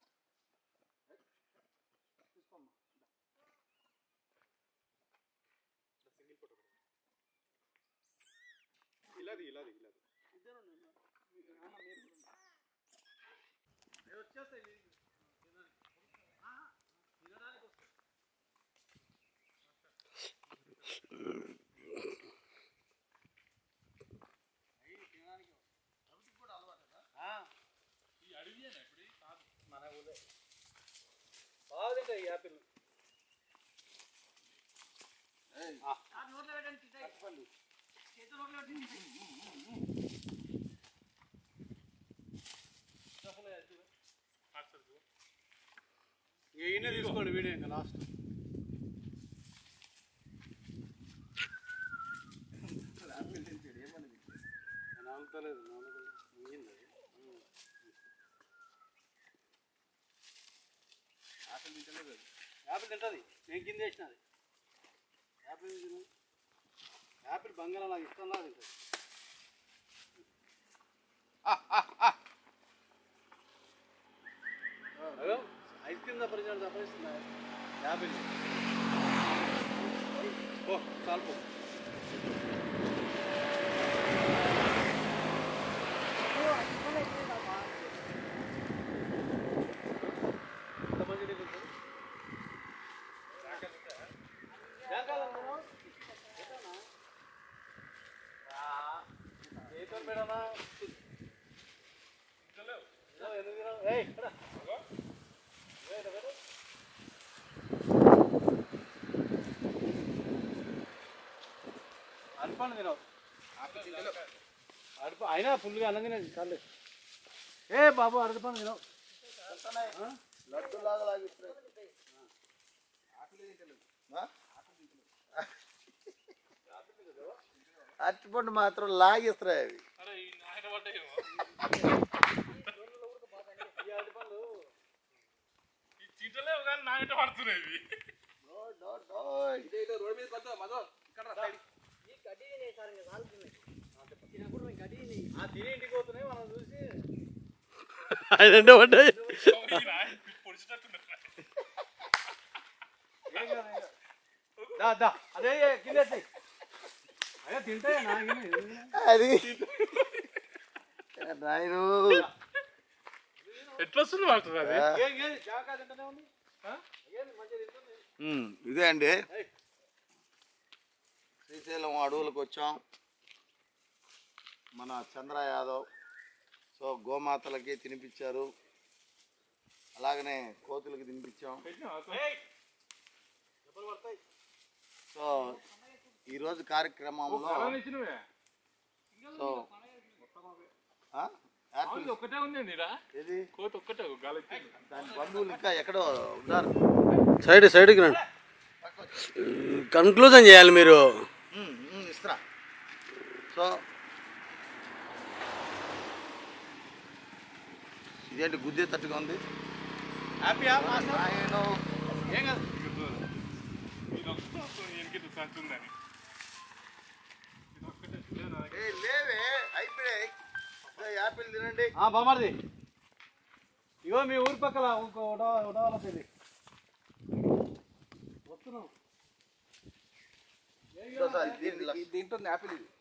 Speaker 3: మన ఊళ్ళో బాగా తింటాయి ఈ యాపిల్ వీడియో ఇంకా లాస్ట్ నాలుగుతలేదు నాలుగు మింగింది అది. యాపిల్ తింటుంది నేను కింద వేసినది యాపిల్ తిను యాపిల్ బంగారం నాకు ఇష్టం నాకు తింటుంది అయ్యో, ఐస్ క్రీమ్ తప్పనిసరి తప్పనిస్తుందా యాపిల్ ఓ చాలు పో. ఎంత మంచి నీళ్ళు ఉంటుంది? జాంకాయలు అనుకున్నావు? ఎక్కడన్నా? ఆ, ఏతో మేడమా? ఇదో ఎందుకు తినవు? ఏయ్, ఇక్కడ. ఏయ్, ఇక్కడ పెట్టు. అరటిపండు తినవు అరటి అయినా ఫుల్గా అన్నం తినేది చాలే ఏ బాబు అరటిపండు తినవు ఆ?
Speaker 1: లడ్డులాగా లాగిస్తున్నాయి ఆ? అరటిపండు మాత్రం లాగిస్తున్నాయి అవి
Speaker 2: అరే ఈ నాయన పడ్డాయేమో
Speaker 3: ఈ అరటిపండు
Speaker 2: ఈ చీటలేవు కానీ నాయన పడుతున్నాయి ఇవి
Speaker 5: రోడ్ మీద పడతా మధు ఇక్కడ రా side కి.
Speaker 6: ఈ గడ్డి తినే సార్ ఇంకా చాలు తినే తినప్పుడు మేము గడ్డి తినే
Speaker 3: ఆ తిని ఇంటికి పోతున్నాయి మనం చూసి
Speaker 4: ఆయన పడ్డాయి
Speaker 2: ఈ నాయన పొడిచేటట్టున్నారు
Speaker 3: ఏం కాదు, ఏం కాదు. దా దా అదే కిందేసాయి అయ్యా తింటాయా నాగిని
Speaker 1: అది నాయను
Speaker 2: ఎట్లా వస్తుంది పడుతుంది అది
Speaker 3: ఏం ఏం జాకా తింటూనే ఉంది ఆ? ఏంది మంచిగా తింటుంది
Speaker 1: ఉమ్, ఇదే అండి
Speaker 3: ఏయ్.
Speaker 1: శ్రీశైలం అడవులకు వచ్చాం మన చంద్ర యాదవ్ సో గోమాతలకి తినిపించారు అలాగనే కోతులకి తినిపించాం
Speaker 3: దెబ్బలు పడతాయి
Speaker 1: సో ఈరోజు కార్యక్రమంలో
Speaker 2: ఇచ్చినవే
Speaker 1: సో ఆ? యాపిల్
Speaker 2: అవును ఒక్కటే ఉంది ఈడ
Speaker 1: ఏది
Speaker 2: కోత ఒక్కటే గాలి వచ్చింది
Speaker 1: దాని బంధువులు ఇంకా ఎక్కడో ఉన్నారు
Speaker 4: సైడ్ సైడ్కి రండి కన్క్లూజన్ చేయాలి మీరు
Speaker 1: ఉమ్, ఉమ్, ఇస్తున్నా సో ఇదేంటి గుద్దే తట్టుగా ఉంది
Speaker 3: హ్యాపీయా మాస్టర్
Speaker 1: ఆయన
Speaker 3: ఏం కాదు
Speaker 2: ఇది ఒక్కటే ఎనికిది సంచుందని ఇది ఒక్కటే లేదు నా దగ్గర.
Speaker 1: ఏయ్, లేవే అయిపోయాయి ఇదో యాపిల్ తినండి
Speaker 3: ఆ బామర్ది ఇగో మీ ఊరి పక్కల ఇంకో ఉడవ ఉడవల పెళ్ళి వస్తున్నాం
Speaker 1: ఇదో సార్, దీనిలో.
Speaker 5: ఇది దీంట్లో యాపిల్ ఇది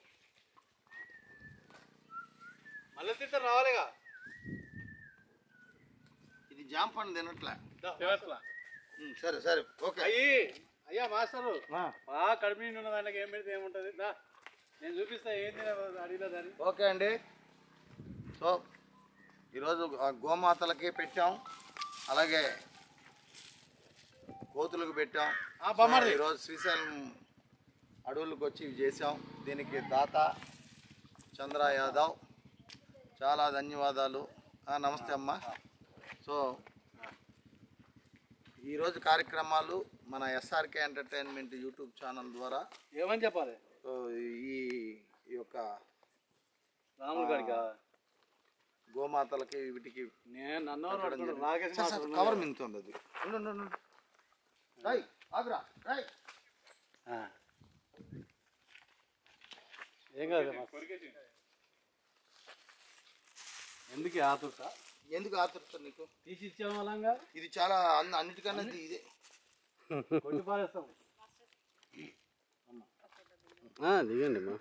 Speaker 3: మళ్ళీ తింటే రావాలిగా
Speaker 1: ఇది జామ పండు తినట్లే
Speaker 2: తినట్లా.
Speaker 1: ఉమ్, సరే సరే ఓకే
Speaker 3: అయ్యి అయ్యా మాస్టరు బాగా కడుపు నిండి ఉన్న దానికి ఏం పెడితే ఏముంటుంది దా నేను చూపిస్తా ఏం తిన అడిగినా దాన్ని
Speaker 1: ఓకే అండి సో ఈరోజు ఆ గోమాతలకి పెట్టాం అలాగే కోతులకు పెట్టాం
Speaker 3: ఆ, బామ్మర్ది.
Speaker 1: సో ఈరోజు శ్రీశైలం అడవులకు వచ్చి ఇవి చేసాం దీనికి దాత చంద్ర యాదవ్ చాలా ధన్యవాదాలు ఆ, నమస్తే అమ్మ సో ఈరోజు కార్యక్రమాలు మన ఎస్ఆర్కే ఎంటర్టైన్మెంట్ యూట్యూబ్ ఛానల్ ద్వారా
Speaker 3: ఏమని చెప్పాలి
Speaker 1: సో ఈ ఈ యొక్క
Speaker 3: రాములు గారికి
Speaker 1: గోమాతలకి వీటికి
Speaker 3: నేను నన్ను
Speaker 1: పెట్టడం
Speaker 3: పట్టుకున్నాడు.
Speaker 1: జరిగింది.
Speaker 3: Rakesh
Speaker 1: sir, sir,
Speaker 3: master
Speaker 1: cover
Speaker 3: ఉన్నాడు.
Speaker 1: మింగుతుంది అది ఉండు, ఉండు, ఉండు. రాయ్ ఆగురా రాయ్
Speaker 3: ఆ. ఏం కాదు మాస్టర్.
Speaker 2: కొరికేసి.
Speaker 3: ఎందుకు ఆతుర్త
Speaker 1: ఎందుకు ఆతృత నీకు
Speaker 3: తీసి ఇచ్చాము అలాగా
Speaker 1: ఇది చాలా అన్ని అన్నిటికన్నా ఇది ఇదే
Speaker 3: కొట్టి పారేస్తాం
Speaker 4: ఆ, దిగండి మా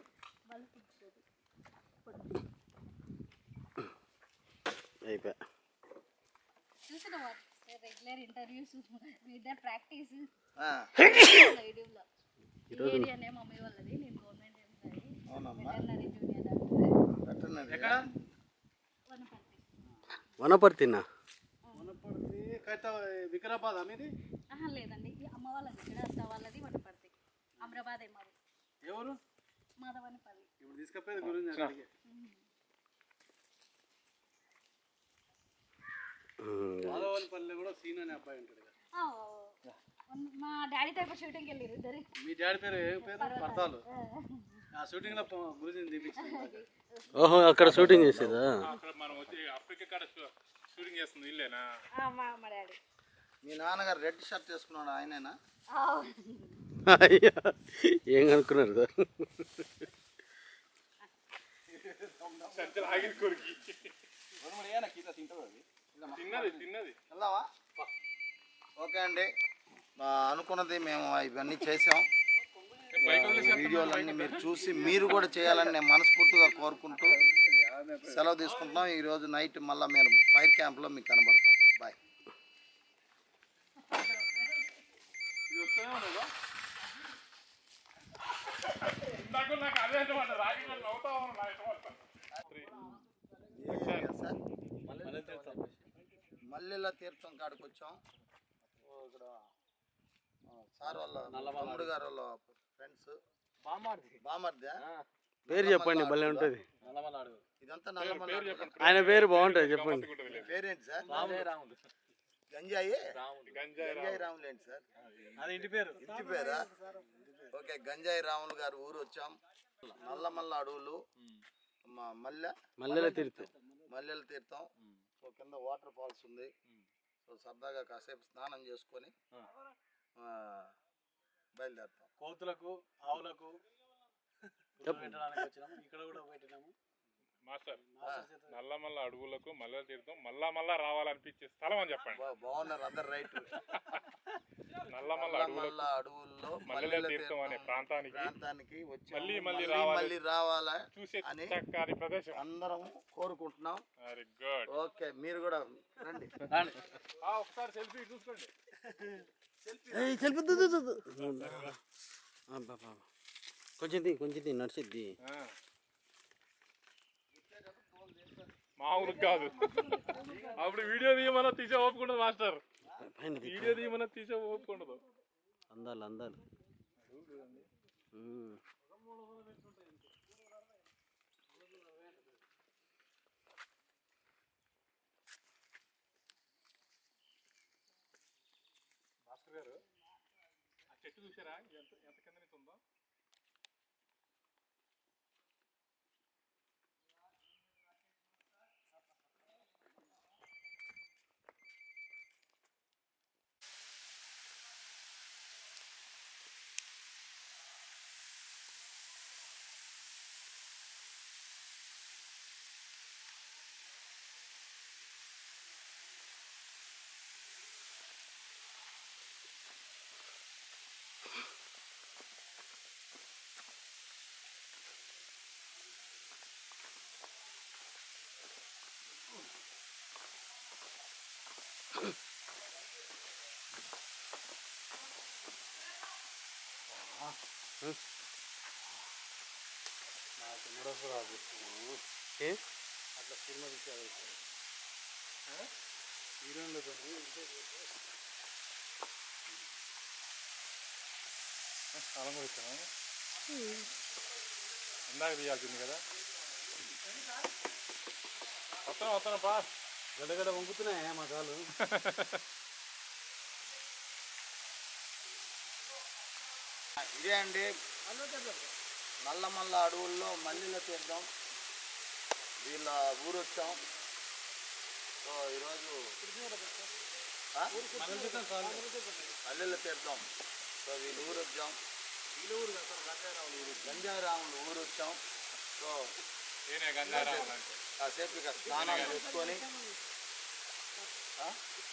Speaker 4: అయిపోయా
Speaker 7: చూసినవా regular interviews with the practice
Speaker 1: ఆ,
Speaker 7: యూట్యూబ్లో ఈ ఏరియానే మమ్మీ వాళ్ళది నేను గవర్నమెంట్ ఎంప్లాయీ
Speaker 1: అవునమ్మా
Speaker 7: వెటర్నరీ జూనియర్ డాక్టర్
Speaker 1: పెట్టండి
Speaker 3: ఎక్కడ
Speaker 7: వనపర్తి
Speaker 4: వనపర్తినా
Speaker 3: వనపర్తి కైత వికారాబాద్ మీది
Speaker 7: ఆహా లేదండి ఈ అమ్మ వాళ్ళది ఇక్కడ అత్త వాళ్ళది వనపర్తి అమరాబాద్ మాది
Speaker 3: ఎవరు
Speaker 7: మాధవనపల్లి
Speaker 3: ఇప్పుడు తీసుకపోయేది గురించి అక్కడికి మాధవనపల్లి కూడా సీన్ అనే అబ్బాయి ఉంటాడు కదా
Speaker 7: ఆ, మా డాడీ తరపు షూటింగ్కి వెళ్ళారు ఇద్దరు
Speaker 3: మీ డాడీ పేరు ఏం పేరు పడతాలు ఆ షూటింగ్లో గురించి తీపించింది
Speaker 4: ఓహో అక్కడ షూటింగ్ చేసేదా
Speaker 2: అక్కడ మనం వచ్చి అప్పటికే కాడ షూ- షూటింగ్ చేస్తుంది ఇల్లేనా
Speaker 7: ఆ, మా మా డాడీ
Speaker 1: మీ నాన్నగారు రెడ్ షర్ట్ వేసుకున్నాడు ఆయనేనా
Speaker 7: ఆ,
Speaker 4: అయ్యో ఏం కనుక్కున్నారు సార్
Speaker 2: సంచలు ఆగిన కొరికి
Speaker 5: రెండు ఏనా కీత తింటుంది అది
Speaker 2: తిన్నది తిన్నది
Speaker 1: వెళ్దామా ఓకే అండి ఆ, అనుకున్నది మేము ఇవన్నీ చేసాం ఈ వీడియోలన్నీ మీరు చూసి మీరు కూడా చేయాలని నేను మనస్ఫూర్తిగా కోరుకుంటూ సెలవు తీసుకుంటున్నాం ఈరోజు నైట్ మళ్ళీ మేము ఫైర్ క్యాంప్లో మీకు కనబడతాం బాయ్
Speaker 2: ఇది వస్తూనే ఉన్నదా నాకు నాకు అదే అంటే రాగి వాళ్ళు నవ్వుతా ఉన్నారు నా ఇష్టం వస్తా.
Speaker 1: సార్ మల్లెల తీర్థం కాడికి వచ్చాం ఓ ఇక్కడ ఆ, సార్ వాళ్ళ తమ్ముడు గారు వాళ్ళ ఫ్రెండ్స్ బామర్దా
Speaker 4: పేరు చెప్పండి భలే ఉంటుంది
Speaker 1: ఇదంతా నల్లమల్ల
Speaker 4: ఆయన పేరు బాగుంటుంది చెప్పండి
Speaker 1: మీ పేరేంటి సార్ గంజాయి
Speaker 2: గంజాయి
Speaker 1: గంజాయి రాములు ఏంటి సార్
Speaker 3: అది ఇంటి పేరు
Speaker 1: ఇంటి పేరా ఓకే గంజాయి రాములు గారు ఊరు వచ్చాం నల్లమల్ల అడవులు మా మల్లె
Speaker 4: మల్లెల తీర్థం
Speaker 1: మల్లెల తీర్థం సో కింద వాటర్ ఫాల్స్ ఉంది సో సరదాగా కాసేపు స్నానం చేసుకొని ఆ, బయలుదేరుతాం
Speaker 3: కోతులకు ఆవులకు ఫుడ్ పెట్టడానికి వచ్చినాము ఇక్కడ కూడా పెట్టినాము
Speaker 2: మాస్టర్ నల్లమల్ల అడవులకు మల్లెల తీర్థం మళ్ళా మళ్ళా రావాలనిపించే స్థలం అని చెప్పండి
Speaker 1: బా- బాగున్నారు అందరు రైట్
Speaker 2: నల్లమల్ల అడవులకు
Speaker 1: నల్లమల్ల అడవుల్లో
Speaker 2: మల్లెల
Speaker 1: మల్లెల
Speaker 2: తీర్థం అనే ప్రాంతానికి
Speaker 1: ప్రాంతానికి వచ్చి
Speaker 2: మళ్ళీ మళ్ళీ
Speaker 1: మళ్ళీ
Speaker 2: రావాలి.
Speaker 1: మళ్ళీ రావాలా
Speaker 2: చూసే
Speaker 1: అని
Speaker 2: చక్కని ప్రదేశం
Speaker 1: అందరం కోరుకుంటున్నాం
Speaker 2: వెరీ గుడ్
Speaker 1: ఓకే మీరు కూడా రండి
Speaker 2: ఒకసారి సెల్ఫీ చూసుకోండి
Speaker 4: సెల్ఫీ దు, దు, దు, దు. అబ్బా, అబ్బా. కొంచెం తీ కొంచెం తీ నడిచిద్ది
Speaker 2: ఆ. మామూలు కాదు అప్పుడు వీడియో తీయమన్నా తీసే ఒప్పుకుండదు మాస్టర్
Speaker 4: పైన తీ.
Speaker 2: వీడియో తీయమన్నా తీసే ఒప్పుకుండదు
Speaker 4: అందాలు అందాలు ఉమ్.
Speaker 2: మాస్టర్ గారు ఆ చెట్టు చూసారా ఎంత ఎంత కింద నుంచి ఉందో
Speaker 3: నాకు మూడోసారి ఆలోచిస్తున్నాను
Speaker 4: ఏ
Speaker 3: అట్లా సినిమా తీసేది హీరోయిన్లో
Speaker 2: స్థలం కూడా ఇచ్చాను ఇందాక తీయాల్సింది కదా వస్తాను వస్తాను పా
Speaker 3: గడగడ వంగుతున్నాయి మా కాలు
Speaker 1: ఇదే అండి నల్లమల్ల అడవుల్లో మల్లెల తీర్థం వీళ్ళ ఊరు వచ్చాం సో ఈరోజు ఆ? మల్లెల తీర్థం సో వీళ్ళ ఊరు వచ్చాం వీళ్ళ ఊరు గంజారాములు ఊరు వచ్చాం సో
Speaker 2: ఏనే గంగారావు అంటే
Speaker 1: కాసేపు ఇక స్నానాలు చేసుకొని ఆ?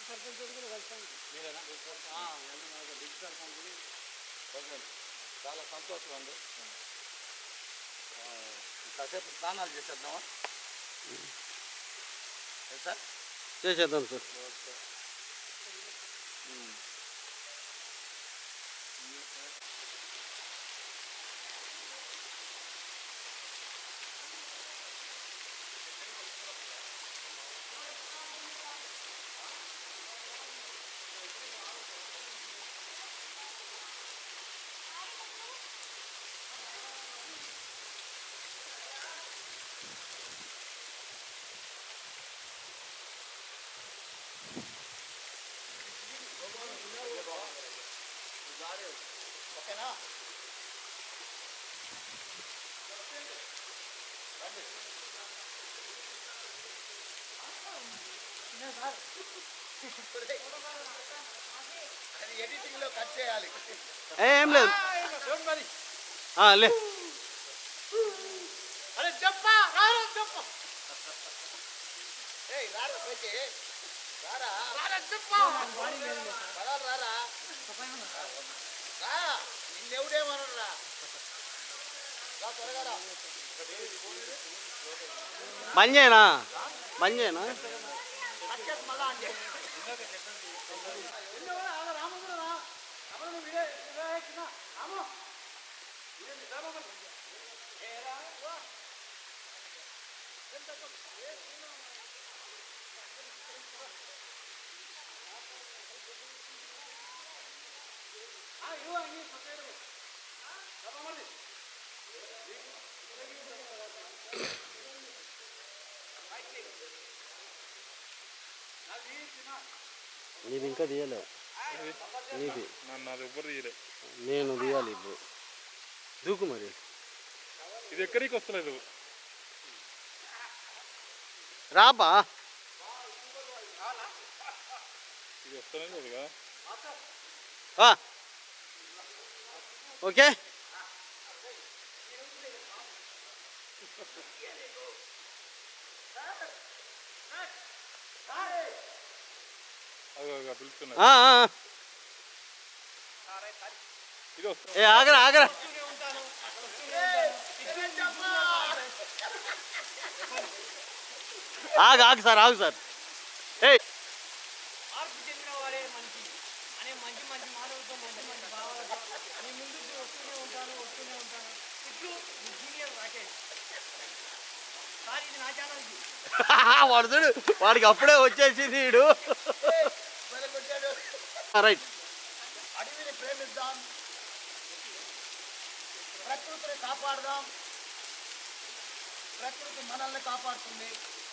Speaker 1: ఓకే చాలా సంతోషం అండి ఆ, కాసేపు స్నానాలు చేసేద్దామా ఏ సార్
Speaker 4: చేసేద్దాం సార్
Speaker 1: ఓకే ఉమ్. ఓకేనా అది ఎడిటింగ్ లో కట్ చేయాలి
Speaker 4: ఏ, ఏం లేదు ఆ, లే
Speaker 1: అరే చెప్పా రారా చెప్పు ఏయ్ రారా పైకి రారా రారా చెప్పా రారా రారా రా నిన్నెవడేమనరు రా రా త్వరగా రా
Speaker 4: బంద్ చేయనా బంద్ చేయనా
Speaker 1: అక్కస్ మళ్ళా అంటే
Speaker 4: నీది ఇంకా తీయలే నీది
Speaker 2: నన్ను అది ఎవ్వరు తీయలే
Speaker 4: నేను తీయాలి ఇప్పుడు దూకు మరి
Speaker 2: ఇది ఎక్కడికి వస్తలేదు
Speaker 4: రాబా
Speaker 2: ఇది వస్తలేదు లేదు కదా
Speaker 4: ఆ. ఓకే
Speaker 2: అది అది పిలుస్తున్నది
Speaker 4: ఆ, ఆ, ఆ.
Speaker 2: ఇది వస్తుంది
Speaker 4: ఏ ఆగరా ఆగరా ఆగు ఆగు సార్ ఆగు సార్ ఏ
Speaker 6: మార్పు చెందిన వాడే మంచి అనే మంచి మంచి మాటలతో మంచి మంచి భావాలతో మీ ముందుకు వస్తూనే ఉంటాను వస్తూనే ఉంటాను ఇట్లు మీ జూనియర్ రాకేష్ సార్ ఇది నా ఛానల్కి
Speaker 4: వాడు చూడు వాడికి అప్పుడే వచ్చేసింది వీడు
Speaker 1: వెలగొట్టాడు
Speaker 4: రైట్
Speaker 1: అడవిని ప్రేమిద్దాం ప్రకృతిని కాపాడదాం ప్రకృతి మనల్ని కాపాడుతుంది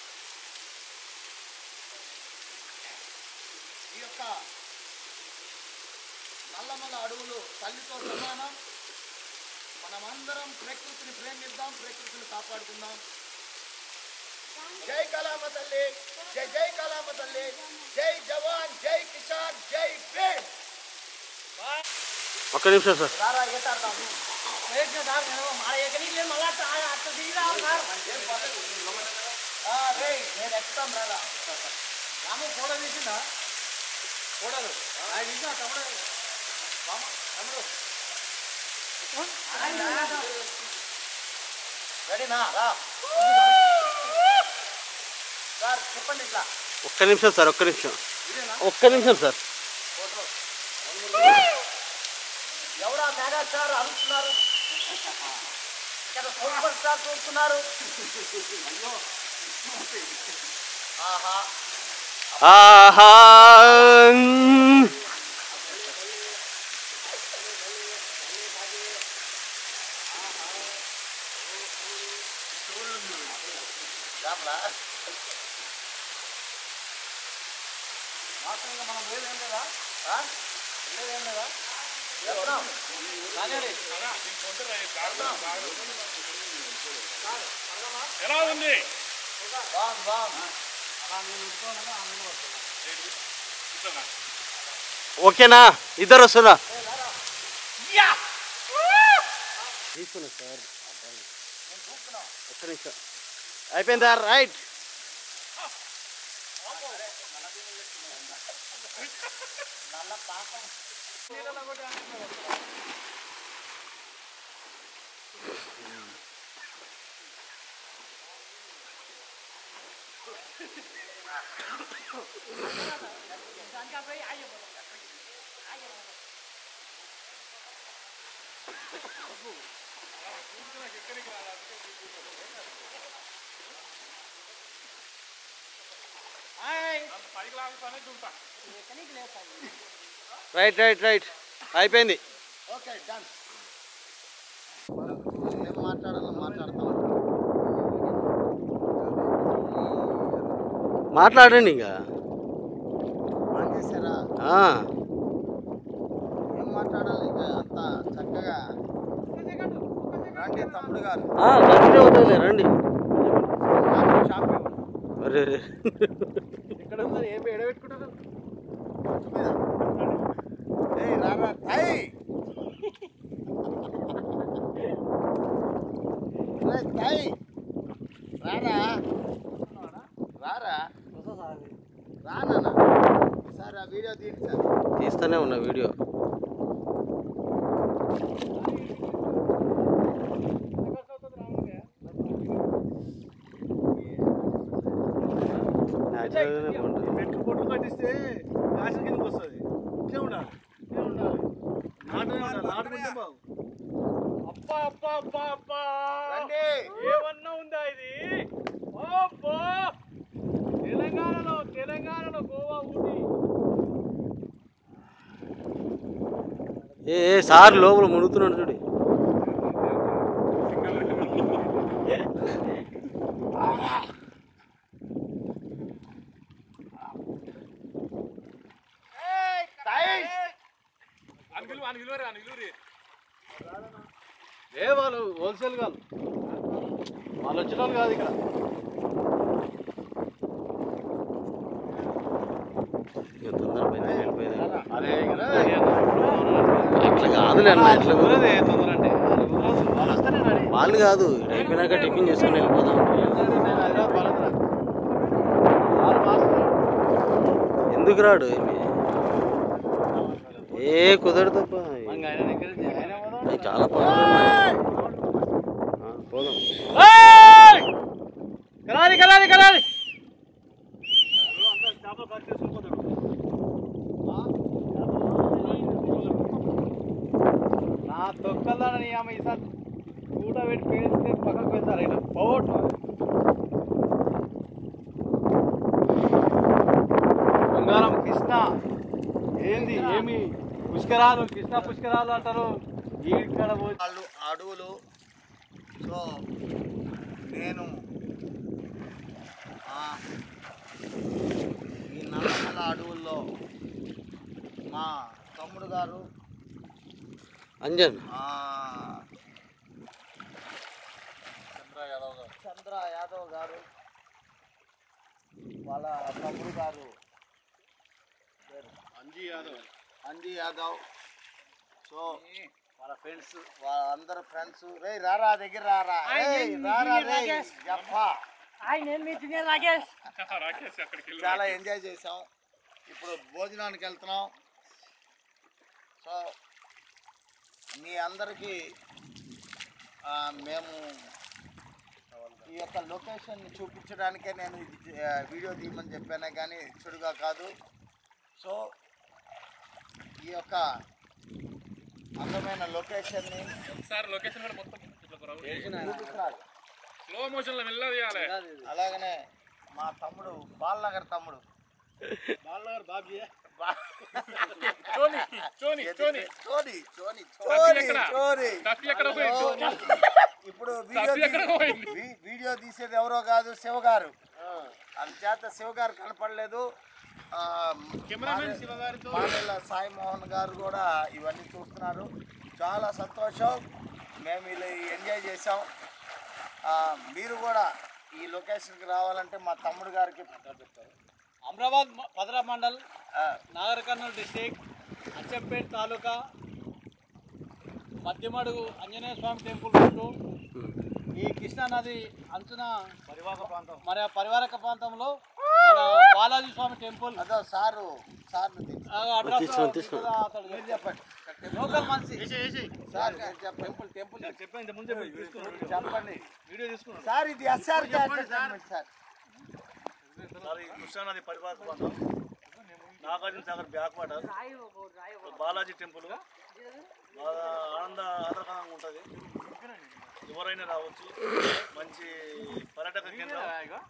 Speaker 1: ఈ యొక్క నల్లమల్ల అడవులు తల్లితో సమానం మనమందరం ప్రకృతిని ప్రేమిద్దాం ప్రకృతిని కాపాడుకుందాం జై కలామ తల్లి జై జై కలామ తల్లి జై జవాన్ జై కిసాన్ జై భీమ్
Speaker 4: ఒక్క నిమిషం సార్
Speaker 1: రారా ఏటాడదాము
Speaker 6: ప్రయత్నం సార్ నేను మా ఎక్కడికి లేదు మళ్ళీ అట్లా అట్లా దిగిరా సార్
Speaker 1: ఆ, రేయ్, నేను ఎక్కుతాం రారా
Speaker 6: రాము ఫోటో తీసిందా ఫోటోలు అది తీసిన తమ్ముడు రాము తమ్ముడు
Speaker 1: రెడీనా రా సార్ చెప్పండి ఇట్లా
Speaker 4: ఒక్క నిమిషం సార్ ఒక్క నిమిషం ఒక్క నిమిషం సార్
Speaker 1: ఎవరా మెగా స్టార్ అడుగుతున్నారు ఇక్కడ సూపర్ స్టార్ చూస్తున్నారు ఆహా
Speaker 4: ఆహా
Speaker 1: రాపలా
Speaker 6: వాస్తవంగా మనం పోయేది ఏం లేదా
Speaker 1: ఆ?
Speaker 6: వెళ్ళేది ఏం లేదా
Speaker 1: వెళ్తున్నాం.
Speaker 2: ఎలా ఉంది
Speaker 1: బాగుంది బాగుంది
Speaker 2: ఇట్లనా?
Speaker 4: ఓకేనా ఇద్దరు వస్తున్నా తీసుకున్నా సార్ ఒక్క నిమిషం అయిపోయిందా రైట్
Speaker 2: పైకి లాగుతానే చూడతా
Speaker 4: రైట్ రైట్ రైట్ అయిపోయింది
Speaker 1: ఓకే డన్ ఏం మాట్లాడాలో మాట్లాడతాం
Speaker 4: మాట్లాడండి ఇంకా
Speaker 1: ఆన్ చేశారా
Speaker 4: ఆ,
Speaker 1: ఏం మాట్లాడాలి మాట్లాడాలి ఇంకా అంత చక్కగా రండి తమ్ముడు గారు
Speaker 4: కంటిన్యూ అవుతుందిలే రండి
Speaker 1: నాకు షాప్ ఇవ్వండి.
Speaker 4: అరే రే
Speaker 3: ఇక్కడ ఉందని ఏం ఎడబెట్టుకుంటారు
Speaker 1: చెట్టు మీద. ఏయ్ రారా తాయ్ రేయ్, తాయ్ రారా రారా రానా సార్ ఆ వీడియో తీయండి సార్
Speaker 4: తీస్తూనే ఉన్నా వీడియో న్యాచురల్గానే బాగుంటుంది
Speaker 3: మెట్లు పొట్టు కట్టిస్తే ఫ్యాషన్ కిందకి వస్తుంది ఇట్లే ఉండాలి ఇట్లే ఉండాలి నాటనే ఉండాలి నాటుకుంటే బాగు
Speaker 2: అబ్బా అబ్బా అబ్బా అబ్బా
Speaker 1: రండి
Speaker 2: ఏమన్నా ఉందా ఇది అబ్బా తెలంగాణలో తెలంగాణలో గోవా ఊటీ
Speaker 4: ఏ ఏ సార్ లోపల మునుగుతున్నాడు చూడు
Speaker 1: తాయ్
Speaker 2: అనిగిలు అనిగిలు అనిగిలు
Speaker 3: ఏ వాళ్ళు హోల్సేల్ కాదు వాళ్ళు వచ్చిన వాళ్ళు కాదు ఇక్కడ
Speaker 4: ఇక తొందర పోయింది వెళ్ళిపోయింది
Speaker 3: అదే
Speaker 4: అట్లా కాదులే అన్న ఇట్లా
Speaker 3: కుదరదే తొందర అంటే వాళ్ళు వస్తే నేను అడిగి
Speaker 4: వాళ్ళు కాదు ఇక్కడ అయిపోయినాక టిఫిన్ చేసుకుని వెళ్ళిపోదాం
Speaker 3: నేను హైదరాబాద్ వాళ్ళకి రా. వాళ్ళు మాస్టర్
Speaker 4: ఎందుకు రాడు ఏమి ఏ కుదరదప్పా
Speaker 3: మంగ ఆయన దగ్గర నుంచి ఆయన పోదాం.
Speaker 4: అవి చాలా పనులు ఉన్నాయి ఆ, పోదాం
Speaker 3: కలాలి కలాలి కలాలి చేపలు కట్ చేసుకుని పోతాడు నా తొక్కల్లాని ఆమె ఈసారి కూట పెట్టి పేస్తే పక్కకు వెళ్తారు ఆయన పోవటం బంగారం కృష్ణ ఏంది ఏమి పుష్కరాలు కృష్ణ పుష్కరాలు అంటారు ఈక్కడ పోయి
Speaker 1: వాళ్ళు అడవులు సో నేను ఆ, ఈ నల్లమల అడవుల్లో మా తమ్ముడు గారు
Speaker 4: అంజన్
Speaker 1: ఆ, చంద్ర యాదవ్ గారు వాళ్ళ తమ్ముడు గారు
Speaker 3: అంజీ యాదవ్
Speaker 1: అంజీ యాదవ్ సో
Speaker 3: వాళ్ళ ఫ్రెండ్స్
Speaker 1: వాళ్ళందరూ ఫ్రెండ్స్ రే రారా దగ్గర రారా రేయ్, రారా రే జఫా
Speaker 6: హాయ్ నేను మీ జూనియర్ రాకేష్
Speaker 2: రాకేష్ అక్కడికి వెళ్ళి
Speaker 1: చాలా ఎంజాయ్ చేసాం ఇప్పుడు భోజనానికి వెళ్తున్నాం సో మీ అందరికీ ఆ, మేము ఈ యొక్క లొకేషన్ చూపించడానికే నేను ఇది ఆ, వీడియో తీయమని చెప్పానే కానీ చెడుగా కాదు సో ఈ యొక్క అందమైన లొకేషన్ని
Speaker 2: ఒకసారి లొకేషన్ కూడా మొత్తం ఇట్లా ఒక రౌండ్
Speaker 1: చూపిస్తారు
Speaker 2: స్లో మోషన్ లో మెల్లగా తీయాలి
Speaker 1: అలాగనే మా తమ్ముడు బాలనగర్ తమ్ముడు
Speaker 3: బాలనగర్ బాబీ
Speaker 2: చోని చోని చోని
Speaker 1: చోరీ చోరీ
Speaker 2: తప్పి
Speaker 1: చోరీ
Speaker 2: ఎక్కడ?
Speaker 1: చోరీ
Speaker 2: తప్పి ఎక్కడ పోయింది
Speaker 1: ఇప్పుడు వీడియో
Speaker 2: తప్పి ఎక్కడ
Speaker 1: తీసి-
Speaker 2: పోయింది?
Speaker 1: వీ- వీడియో తీసేది ఎవరో కాదు శివ గారు అందుచేత శివ గారు కనపడలేదు ఆ,
Speaker 2: కెమెరామెన్ శివ గారితో
Speaker 1: మానేల సాయి మోహన్ గారు కూడా ఇవన్నీ చూస్తున్నారు చాలా సంతోషం మేము ఇలా ఎంజాయ్ చేసాం ఆ, మీరు కూడా ఈ లొకేషన్కి రావాలంటే మా తమ్ముడు గారికి
Speaker 3: అమరాబాద్ మ- పదరా మండల్
Speaker 1: ఆ,
Speaker 3: Nagarkurnool district Achampet taluka Madhyamadugu Anjaneya Swamy temple చుట్టూ ఈ కృష్ణా నది అంచున పరివాహక ప్రాంతం మరి ఆ పరివారక ప్రాంతంలో మన బాలాజీ స్వామి టెంపుల్
Speaker 1: అదో సారు సార్
Speaker 3: ఆ అడ్రస్
Speaker 4: తీసుకో, తీసుకో.
Speaker 3: మీద అతడు చెప్పండి లోకల్ మనిషి
Speaker 1: సార్ నేను చెప్పండి. టెంపుల్ టెంపుల్
Speaker 3: చెప్పండి ముందే
Speaker 1: చెప్పండి
Speaker 3: వీడియో తీసుకున్నాను
Speaker 1: సార్ ఇది ఎస్ఆర్ ఎంటర్టైన్మెంట్ సార్
Speaker 3: సార్ ఈ కృష్ణానది పరివాహక ప్రాంతం Nagarjuna Sagar backwater Balaji temple బాగా ఆనంద ఆనందకరంగా ఉంటుంది ఎవరైనా రావచ్చు మంచి పర్యాటక కేంద్రం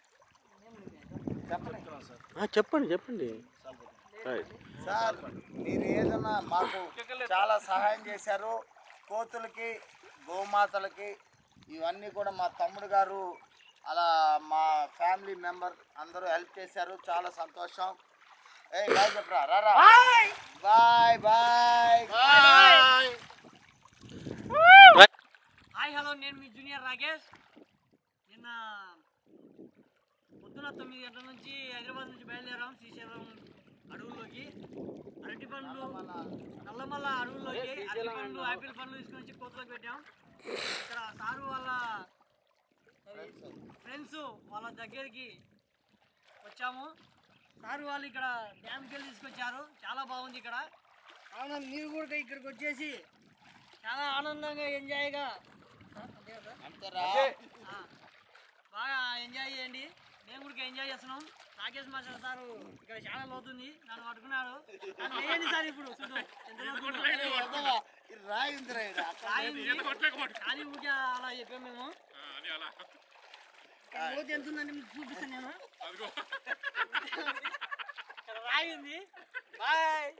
Speaker 3: చెప్తున్నాను సార్
Speaker 4: ఆ, చెప్పండి చెప్పండి రైట్
Speaker 1: సార్ మీరు ఏదన్నా మాకు చాలా సహాయం చేశారు కోతులకి గోమాతలకి ఇవన్నీ కూడా మా తమ్ముడు గారు అలా మా ఫ్యామిలీ మెంబర్ అందరూ హెల్ప్ చేశారు చాలా సంతోషం ఏయ్ బాయ్ చెప్పరా రారా
Speaker 6: bye
Speaker 1: bye bye
Speaker 6: hi hello నేను మీ జూనియర్ రాకేష్ నిన్న పొద్దున తొమ్మిది గంటల నుంచి హైదరాబాద్ నుంచి బయలుదేరాం శ్రీశైలం అడవుల్లోకి అరటి పండ్లు నల్లమల్ల అడవుల్లోకి అరటి పండ్లు ఆపిల్ పండ్లు తీసుకొని వచ్చి కోతలోకి పెట్టాం ఇక్కడ సారు వాళ్ళ ఫ్రెండ్స్ వాళ్ళ దగ్గరికి వచ్చాము సారు వాళ్ళు ఇక్కడ డ్యామ్కి వెళ్ళి తీసుకొచ్చారు చాలా బాగుంది ఇక్కడ అవునా మీరు కూడా ఇక్కడికి వచ్చేసి చాలా ఆనందంగా ఎంజాయ్గా ఆ, బాగా ఎంజాయ్ చేయండి మేము కూడా ఎంజాయ్ చేస్తున్నాం రాకేష్ మాస్టర్ సారు ఇక్కడ చాలా లోతుంది నన్ను పట్టుకున్నాడు నన్ను వేయండి సార్ ఇప్పుడు చూడు ఎంత లోతుందో.
Speaker 1: రాయిందిరా ఈడ.
Speaker 6: రాయింది. కానీ ఊరికే అలా చెప్పాము మేము ఇక్కడ లోతు ఎంత ఉందని మీకు చూపిస్తాను నేను ఇక్కడ రాయింది బాయ్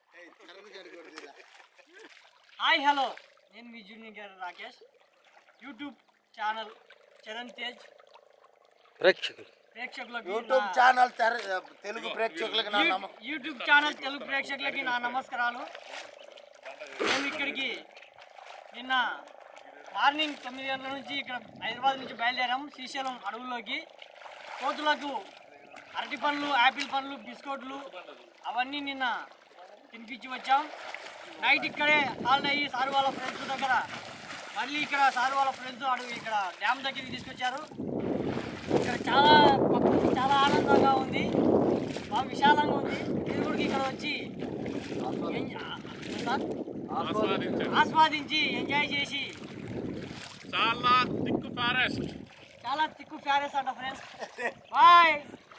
Speaker 6: హాయ్ హలో నేను మీ జూనియర్ గారు రాకేష్ యూట్యూబ్ ఛానల్ చరణ్ తేజ్
Speaker 4: ప్రేక్షకులు
Speaker 6: ప్రేక్షకులకు
Speaker 1: యూట్యూబ్
Speaker 6: నా-
Speaker 1: ఛానల్ తెర- తెలుగు ప్రేక్షకులకు నా
Speaker 6: యూ-
Speaker 1: నమ
Speaker 6: యూట్యూబ్ ఛానల్ తెలుగు ప్రేక్షకులకి నా నమస్కారాలు మేము ఇక్కడికి నిన్న మార్నింగ్ తొమ్మిది గంటల నుంచి ఇక్కడ హైదరాబాద్ నుంచి బయలుదేరాం శ్రీశైలం అడవుల్లోకి కోతులకు అరటి పండ్లు యాపిల్ పండ్లు బిస్కెట్లు అవన్నీ నిన్న తినిపించి వచ్చాం నైట్ ఇక్కడే హాల్డ్ అయ్యి సార్ వాళ్ళ ఫ్రెండ్స్ దగ్గర మళ్ళీ ఇక్కడ సార్ వాళ్ళ ఫ్రెండ్స్ అడుగు ఇక్కడ డ్యామ్ దగ్గరికి తీసుకొచ్చారు ఇక్కడ చాలా ప్రకృతి చాలా ఆనందంగా ఉంది బాగా విశాలంగా ఉంది మీరు కూడా ఇక్కడ వచ్చి ఎంజ- సార్? ఆస్వాదించి ఎంజాయ్ చేసి
Speaker 2: చాలా థిక్ ఫారెస్ట్
Speaker 6: చాలా తిక్కు ఫ్యారెస్ అంట ఫ్రెండ్స్ బాయ్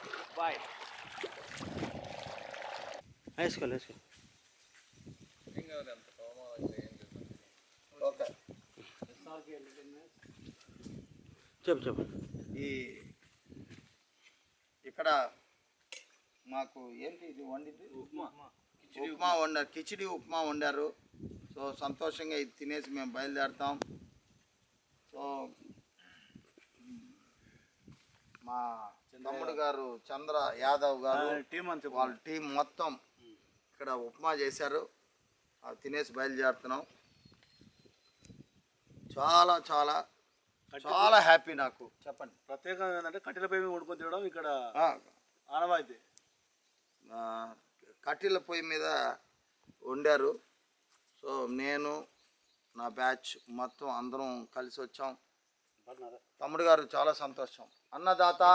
Speaker 4: వేసుకోవాలి వేసుకో
Speaker 1: ఓకే
Speaker 4: చెప్పు చెప్పు
Speaker 1: ఈ ఇక్కడ మాకు ఏంటి ఇది వండింది ఉప్మా ఉప్మా వండారు కిచిడి ఉప్మా వండారు సో సంతోషంగా ఇది తినేసి మేము బయలుదేరుతాం సో మా తమ్ముడు గారు చంద్ర యాదవ్ గారు
Speaker 4: టీం అని చెప్పు
Speaker 1: వాళ్ళ టీం మొత్తం ఇక్కడ ఉప్మా చేశారు అది తినేసి బయలుదేరుతున్నాం చాలా చాలా చాలా హ్యాపీ నాకు చెప్పండి
Speaker 4: ప్రత్యేకం ఏంటంటే కట్టెల పొయ్యి మీద వండుకొని తినడం ఇక్కడ
Speaker 1: ఆ,
Speaker 4: ఆనవాయితీ
Speaker 1: ఆ, కట్టెల పొయ్యి మీద వండారు సో నేను నా బ్యాచ్ మొత్తం అందరం కలిసి వచ్చాం తమ్ముడు గారు చాలా సంతోషం అన్నదాత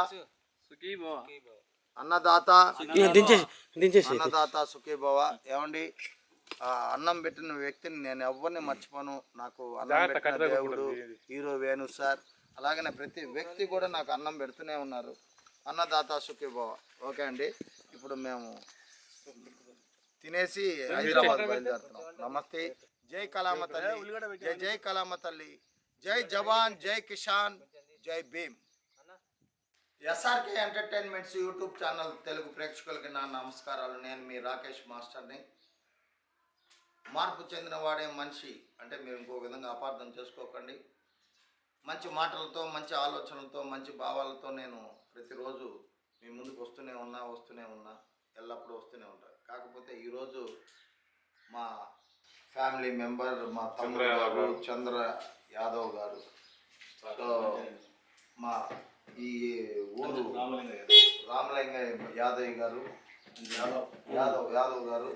Speaker 1: అన్నదాత
Speaker 4: దించేసి దించేసి
Speaker 1: అన్నదాత సుఖీభవ ఏమండి ఆ అన్నం పెట్టిన వ్యక్తిని నేను ఎవరిని మర్చిపోను నాకు అన్నం
Speaker 2: జాగ్రత్త,
Speaker 1: పెట్టిన
Speaker 2: కట్టెలు
Speaker 1: దేవుడు
Speaker 2: కొట్టుకుంటుంది.
Speaker 1: హీరో వేణు సార్ అలాగనే ప్రతి వ్యక్తి కూడా నాకు అన్నం పెడుతూనే ఉన్నారు అన్నదాత సుఖీభవ ఓకే అండి ఇప్పుడు మేము తినేసి హైదరాబాద్ బయలుదేరుతున్నాం నమస్తే జై కలామ తల్లి జై జై కలామ తల్లి జై జవాన్ జై కిషాన్ జై Bhim SRK entertainments YouTube channel Telugu ప్రేక్షకులకి నా నమస్కారాలు నేను మీ రాకేష్ మాస్టర్ని మార్పు చెందిన వాడే మనిషి అంటే మీరు ఇంకో విధంగా అపార్థం చేసుకోకండి మంచి మాటలతో మంచి ఆలోచనలతో మంచి భావాలతో నేను ప్రతిరోజు మీ ముందుకు వస్తూనే ఉన్నా వస్తూనే ఉన్నా ఎల్లప్పుడూ వస్తూనే ఉంటాను కాకపోతే ఈరోజు మా ఫ్యామిలీ మెంబర్ మా తమ్ముడు గారు చంద్ర యాదవ్ గారు సో మా ఈ ఊరు రామలింగ యాదవ్ గారు యాదవ్ యాదవ్ గారు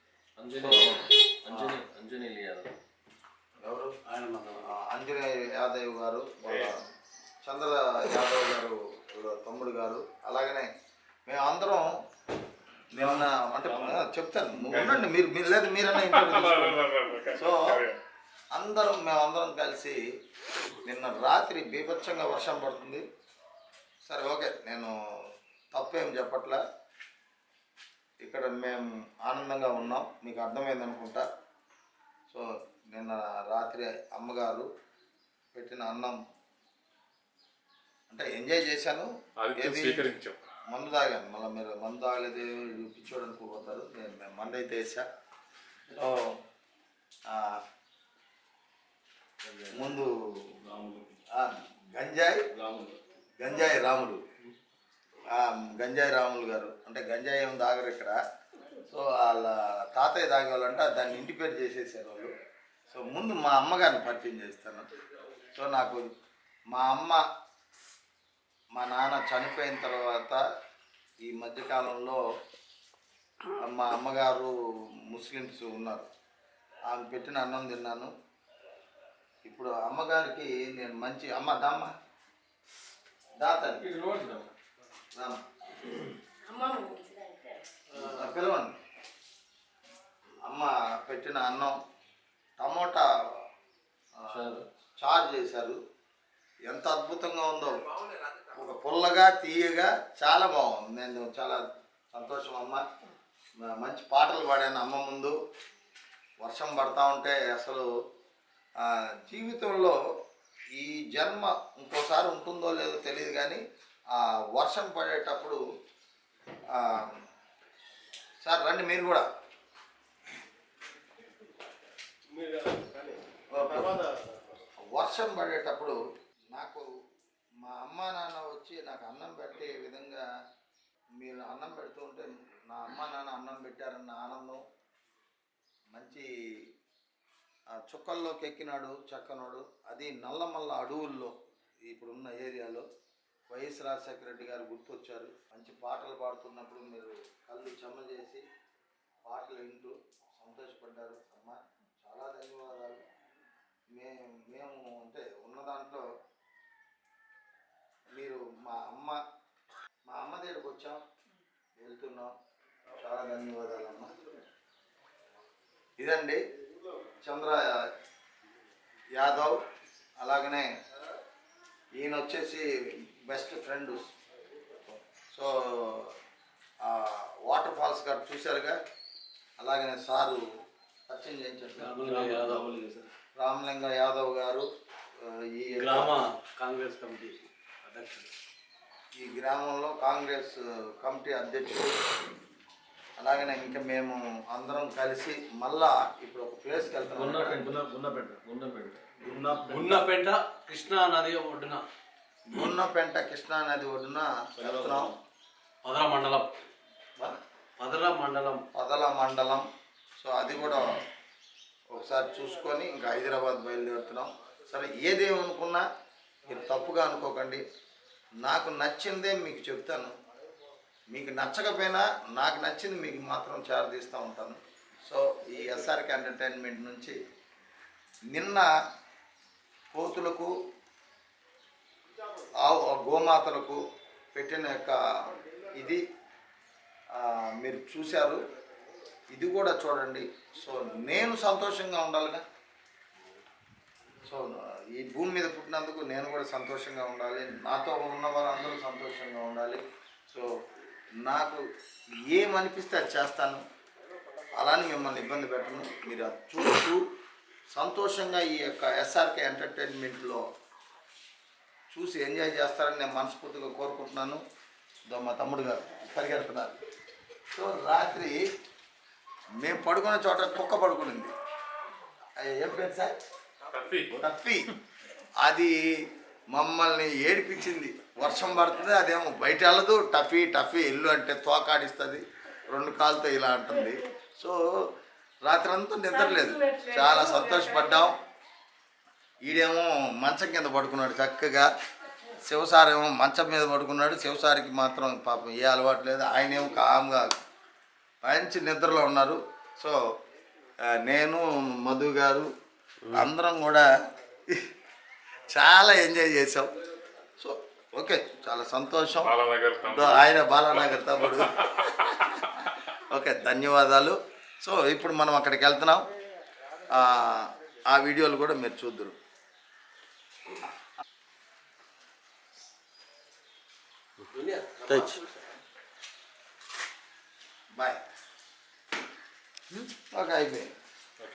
Speaker 1: ఎవరు ఆ, ఆంజనేయ యాదవ్ గారు వాళ్ళ చంద్ర యాదవ్ గారు వాళ్ళ తమ్ముడు గారు అలాగనే మేము అందరం నిన్న అంటే ఆ, చెప్తాను నువ్వు ఉండండి మీరు మీరు లేదు మీరన్నా ఇంటర్వ్యూ తీసుకోండి. సో అందరం మేమందరం కలిసి నిన్న రాత్రి బీభత్సంగా వర్షం పడుతుంది సరే ఓకే నేను తప్పేం చెప్పట్లే ఇక్కడ మేము ఆనందంగా ఉన్నాం మీకు అర్థమైంది అనుకుంటా సో నిన్న రాత్రి అమ్మగారు పెట్టిన అన్నం అంటే ఎంజాయ్ చేశాను
Speaker 2: ఆదిత్యం
Speaker 1: ఏది?
Speaker 2: స్వీకరించాం
Speaker 1: మందు తాగాను మళ్ళీ మీరు మందు తాగలేదు పిచ్చోడు అనుకోపోతారు నేను నేను మందు అయితే వేసా సో ఆ, ముందు ఆ, గంజాయి గంజాయి రాముడు ఆ, గంజాయి రాములు గారు అంటే గంజాయి ఏం తాగరు ఇక్కడ సో వాళ్ళ తాతయ్య తాగేవాళ్ళంటే దాన్ని ఇంటి పేరు చేసేసారు వాళ్ళు సో ముందు మా అమ్మగారిని పరిచయం చేస్తాను సో నాకు మా అమ్మ మా నాన్న చనిపోయిన తర్వాత ఈ మధ్యకాలంలో మా అమ్మగారు ముస్లిమ్స్ ఉన్నారు ఆమె పెట్టిన అన్నం తిన్నాను ఇప్పుడు అమ్మగారికి నేను మంచి అమ్మ దామ్మ దాత పిలవండి అమ్మ పెట్టిన అన్నం టమోటా ఆ, చారు చేశారు ఎంత అద్భుతంగా ఉందో ఒక పుల్లగా తీయగా చాలా బాగుంది నేను చాలా సంతోషం అమ్మ మ- మంచి పాటలు పాడాను అమ్మ ముందు వర్షం పడతా ఉంటే అసలు ఆ, జీవితంలో ఈ జన్మ ఇంకోసారి ఉంటుందో లేదో తెలియదు కానీ ఆ వర్షం పడేటప్పుడు ఆ, సార్ రండి మీరు కూడా వర్షం పడేటప్పుడు నాకు మా అమ్మ నాన్న వచ్చి నాకు అన్నం పెట్టే విధంగా మీరు అన్నం పెడుతూ ఉంటే నా అమ్మ నాన్న అన్నం పెట్టారన్న ఆనందం మంచి ఆ, చుక్కల్లోకి ఎక్కినాడు చక్కనోడు అది నల్లమల్ల అడవుల్లో ఇప్పుడున్న ఏరియాలో వైఎస్ రాజశేఖర రెడ్డి గారు గుర్తొచ్చారు మంచి పాటలు పాడుతున్నప్పుడు మీరు కళ్ళు చెమ్మ చేసి పాటలు వింటూ సంతోషపడ్డారు అమ్మ చాలా ధన్యవాదాలు మేము మేము అంటే ఉన్న దాంట్లో మీరు మా అమ్మ మా అమ్మ దగ్గరికి వచ్చాం వెళ్తున్నాం చాలా ధన్యవాదాలు అమ్మ ఇదండి చంద్ర యాదవ్ అలాగనే ఈయన వచ్చేసి బెస్ట్ ఫ్రెండ్ సో ఆ వాటర్ ఫాల్స్ గారు చూశారుగా అలాగనే సారు పరిచయం చేయించారు
Speaker 3: రామలింగ యాదవ్
Speaker 1: రామలింగ యాదవ్ గారు ఆ, ఈ
Speaker 3: గ్రామ కాంగ్రెస్ కమిటీ అధ్యక్షుడు
Speaker 1: ఈ గ్రామంలో కాంగ్రెస్ కమిటీ అధ్యక్షుడు అలాగనే ఇంకా మేము అందరం కలిసి మళ్ళా ఇప్పుడు ఒక ప్లేస్కి వెళ్తున్నాం
Speaker 3: గున్నపెంట కృష్ణా నది ఒడ్డున
Speaker 1: గున్నపెంట కృష్ణా నది ఒడ్డున వెళ్తున్నాం
Speaker 3: పదర మండలం పదర మండలం
Speaker 1: పదల మండలం సో అది కూడా ఒకసారి చూసుకొని ఇంకా హైదరాబాద్ బయలుదేరుతున్నాం సరే ఏదేమనుకున్నా మీరు తప్పుగా అనుకోకండి నాకు నచ్చిందే మీకు చెప్తాను మీకు నచ్చకపోయినా నాకు నచ్చింది మీకు మాత్రం చేరదీస్తూ ఉంటాను సో ఈ ఎస్ఆర్కి ఎంటర్టైన్మెంట్ నుంచి నిన్న కోతులకు ఆవు గోమాతలకు పెట్టిన యొక్క ఇది ఆ, మీరు చూశారు ఇది కూడా చూడండి సో నేను సంతోషంగా ఉండాలిగా సో ఈ భూమి మీద పుట్టినందుకు నేను కూడా సంతోషంగా ఉండాలి నాతో ఉన్న వాళ్ళందరూ సంతోషంగా ఉండాలి సో నాకు ఏమనిపిస్తే అది చేస్తాను అలానే మిమ్మల్ని ఇబ్బంది పెట్టను మీరు అది చూస్తూ సంతోషంగా ఈ యొక్క ఎస్ఆర్కే ఎంటర్టైన్మెంట్లో చూసి ఎంజాయ్ చేస్తారని నేను మనస్ఫూర్తిగా కోరుకుంటున్నాను ఇదో మా తమ్ముడు గారు పరిగెడుతున్నారు సో రాత్రి మేము పడుకున్న చోట కుక్క పడుకునింది అది ఏం పేరు సార్
Speaker 2: టఫీ
Speaker 1: టఫీ అది మమ్మల్ని ఏడిపించింది వర్షం పడుతుంది అదేమో బయట వెళ్ళదు టఫీ టఫీ ఇల్లు అంటే తోకాడిస్తుంది రెండు కాళ్ళతో ఇలా అంటుంది సో రాత్రి అంతా నిద్రలేదు చాలా సంతోషపడ్డాం ఈడేమో మంచం కింద పడుకున్నాడు చక్కగా శివసారి ఏమో మంచం మీద పడుకున్నాడు శివసారికి మాత్రం పాపం ఏ అలవాటు లేదు ఆయన ఏమో కామ్గా మంచి నిద్రలో ఉన్నారు సో ఆ, నేను మధు గారు అందరం కూడా చాలా ఎంజాయ్ చేసాం సో ఓకే చాలా సంతోషం
Speaker 2: బాలానగర్
Speaker 1: ఇదో ఆయన బాలానగర్ తమ్ముడు ఓకే ధన్యవాదాలు సో ఇప్పుడు మనం అక్కడికి వెళ్తున్నాం ఆ, ఆ వీడియోలు కూడా మీరు చూద్దరు
Speaker 4: టచ్
Speaker 1: బాయ్ ఓకే అయిపోయింది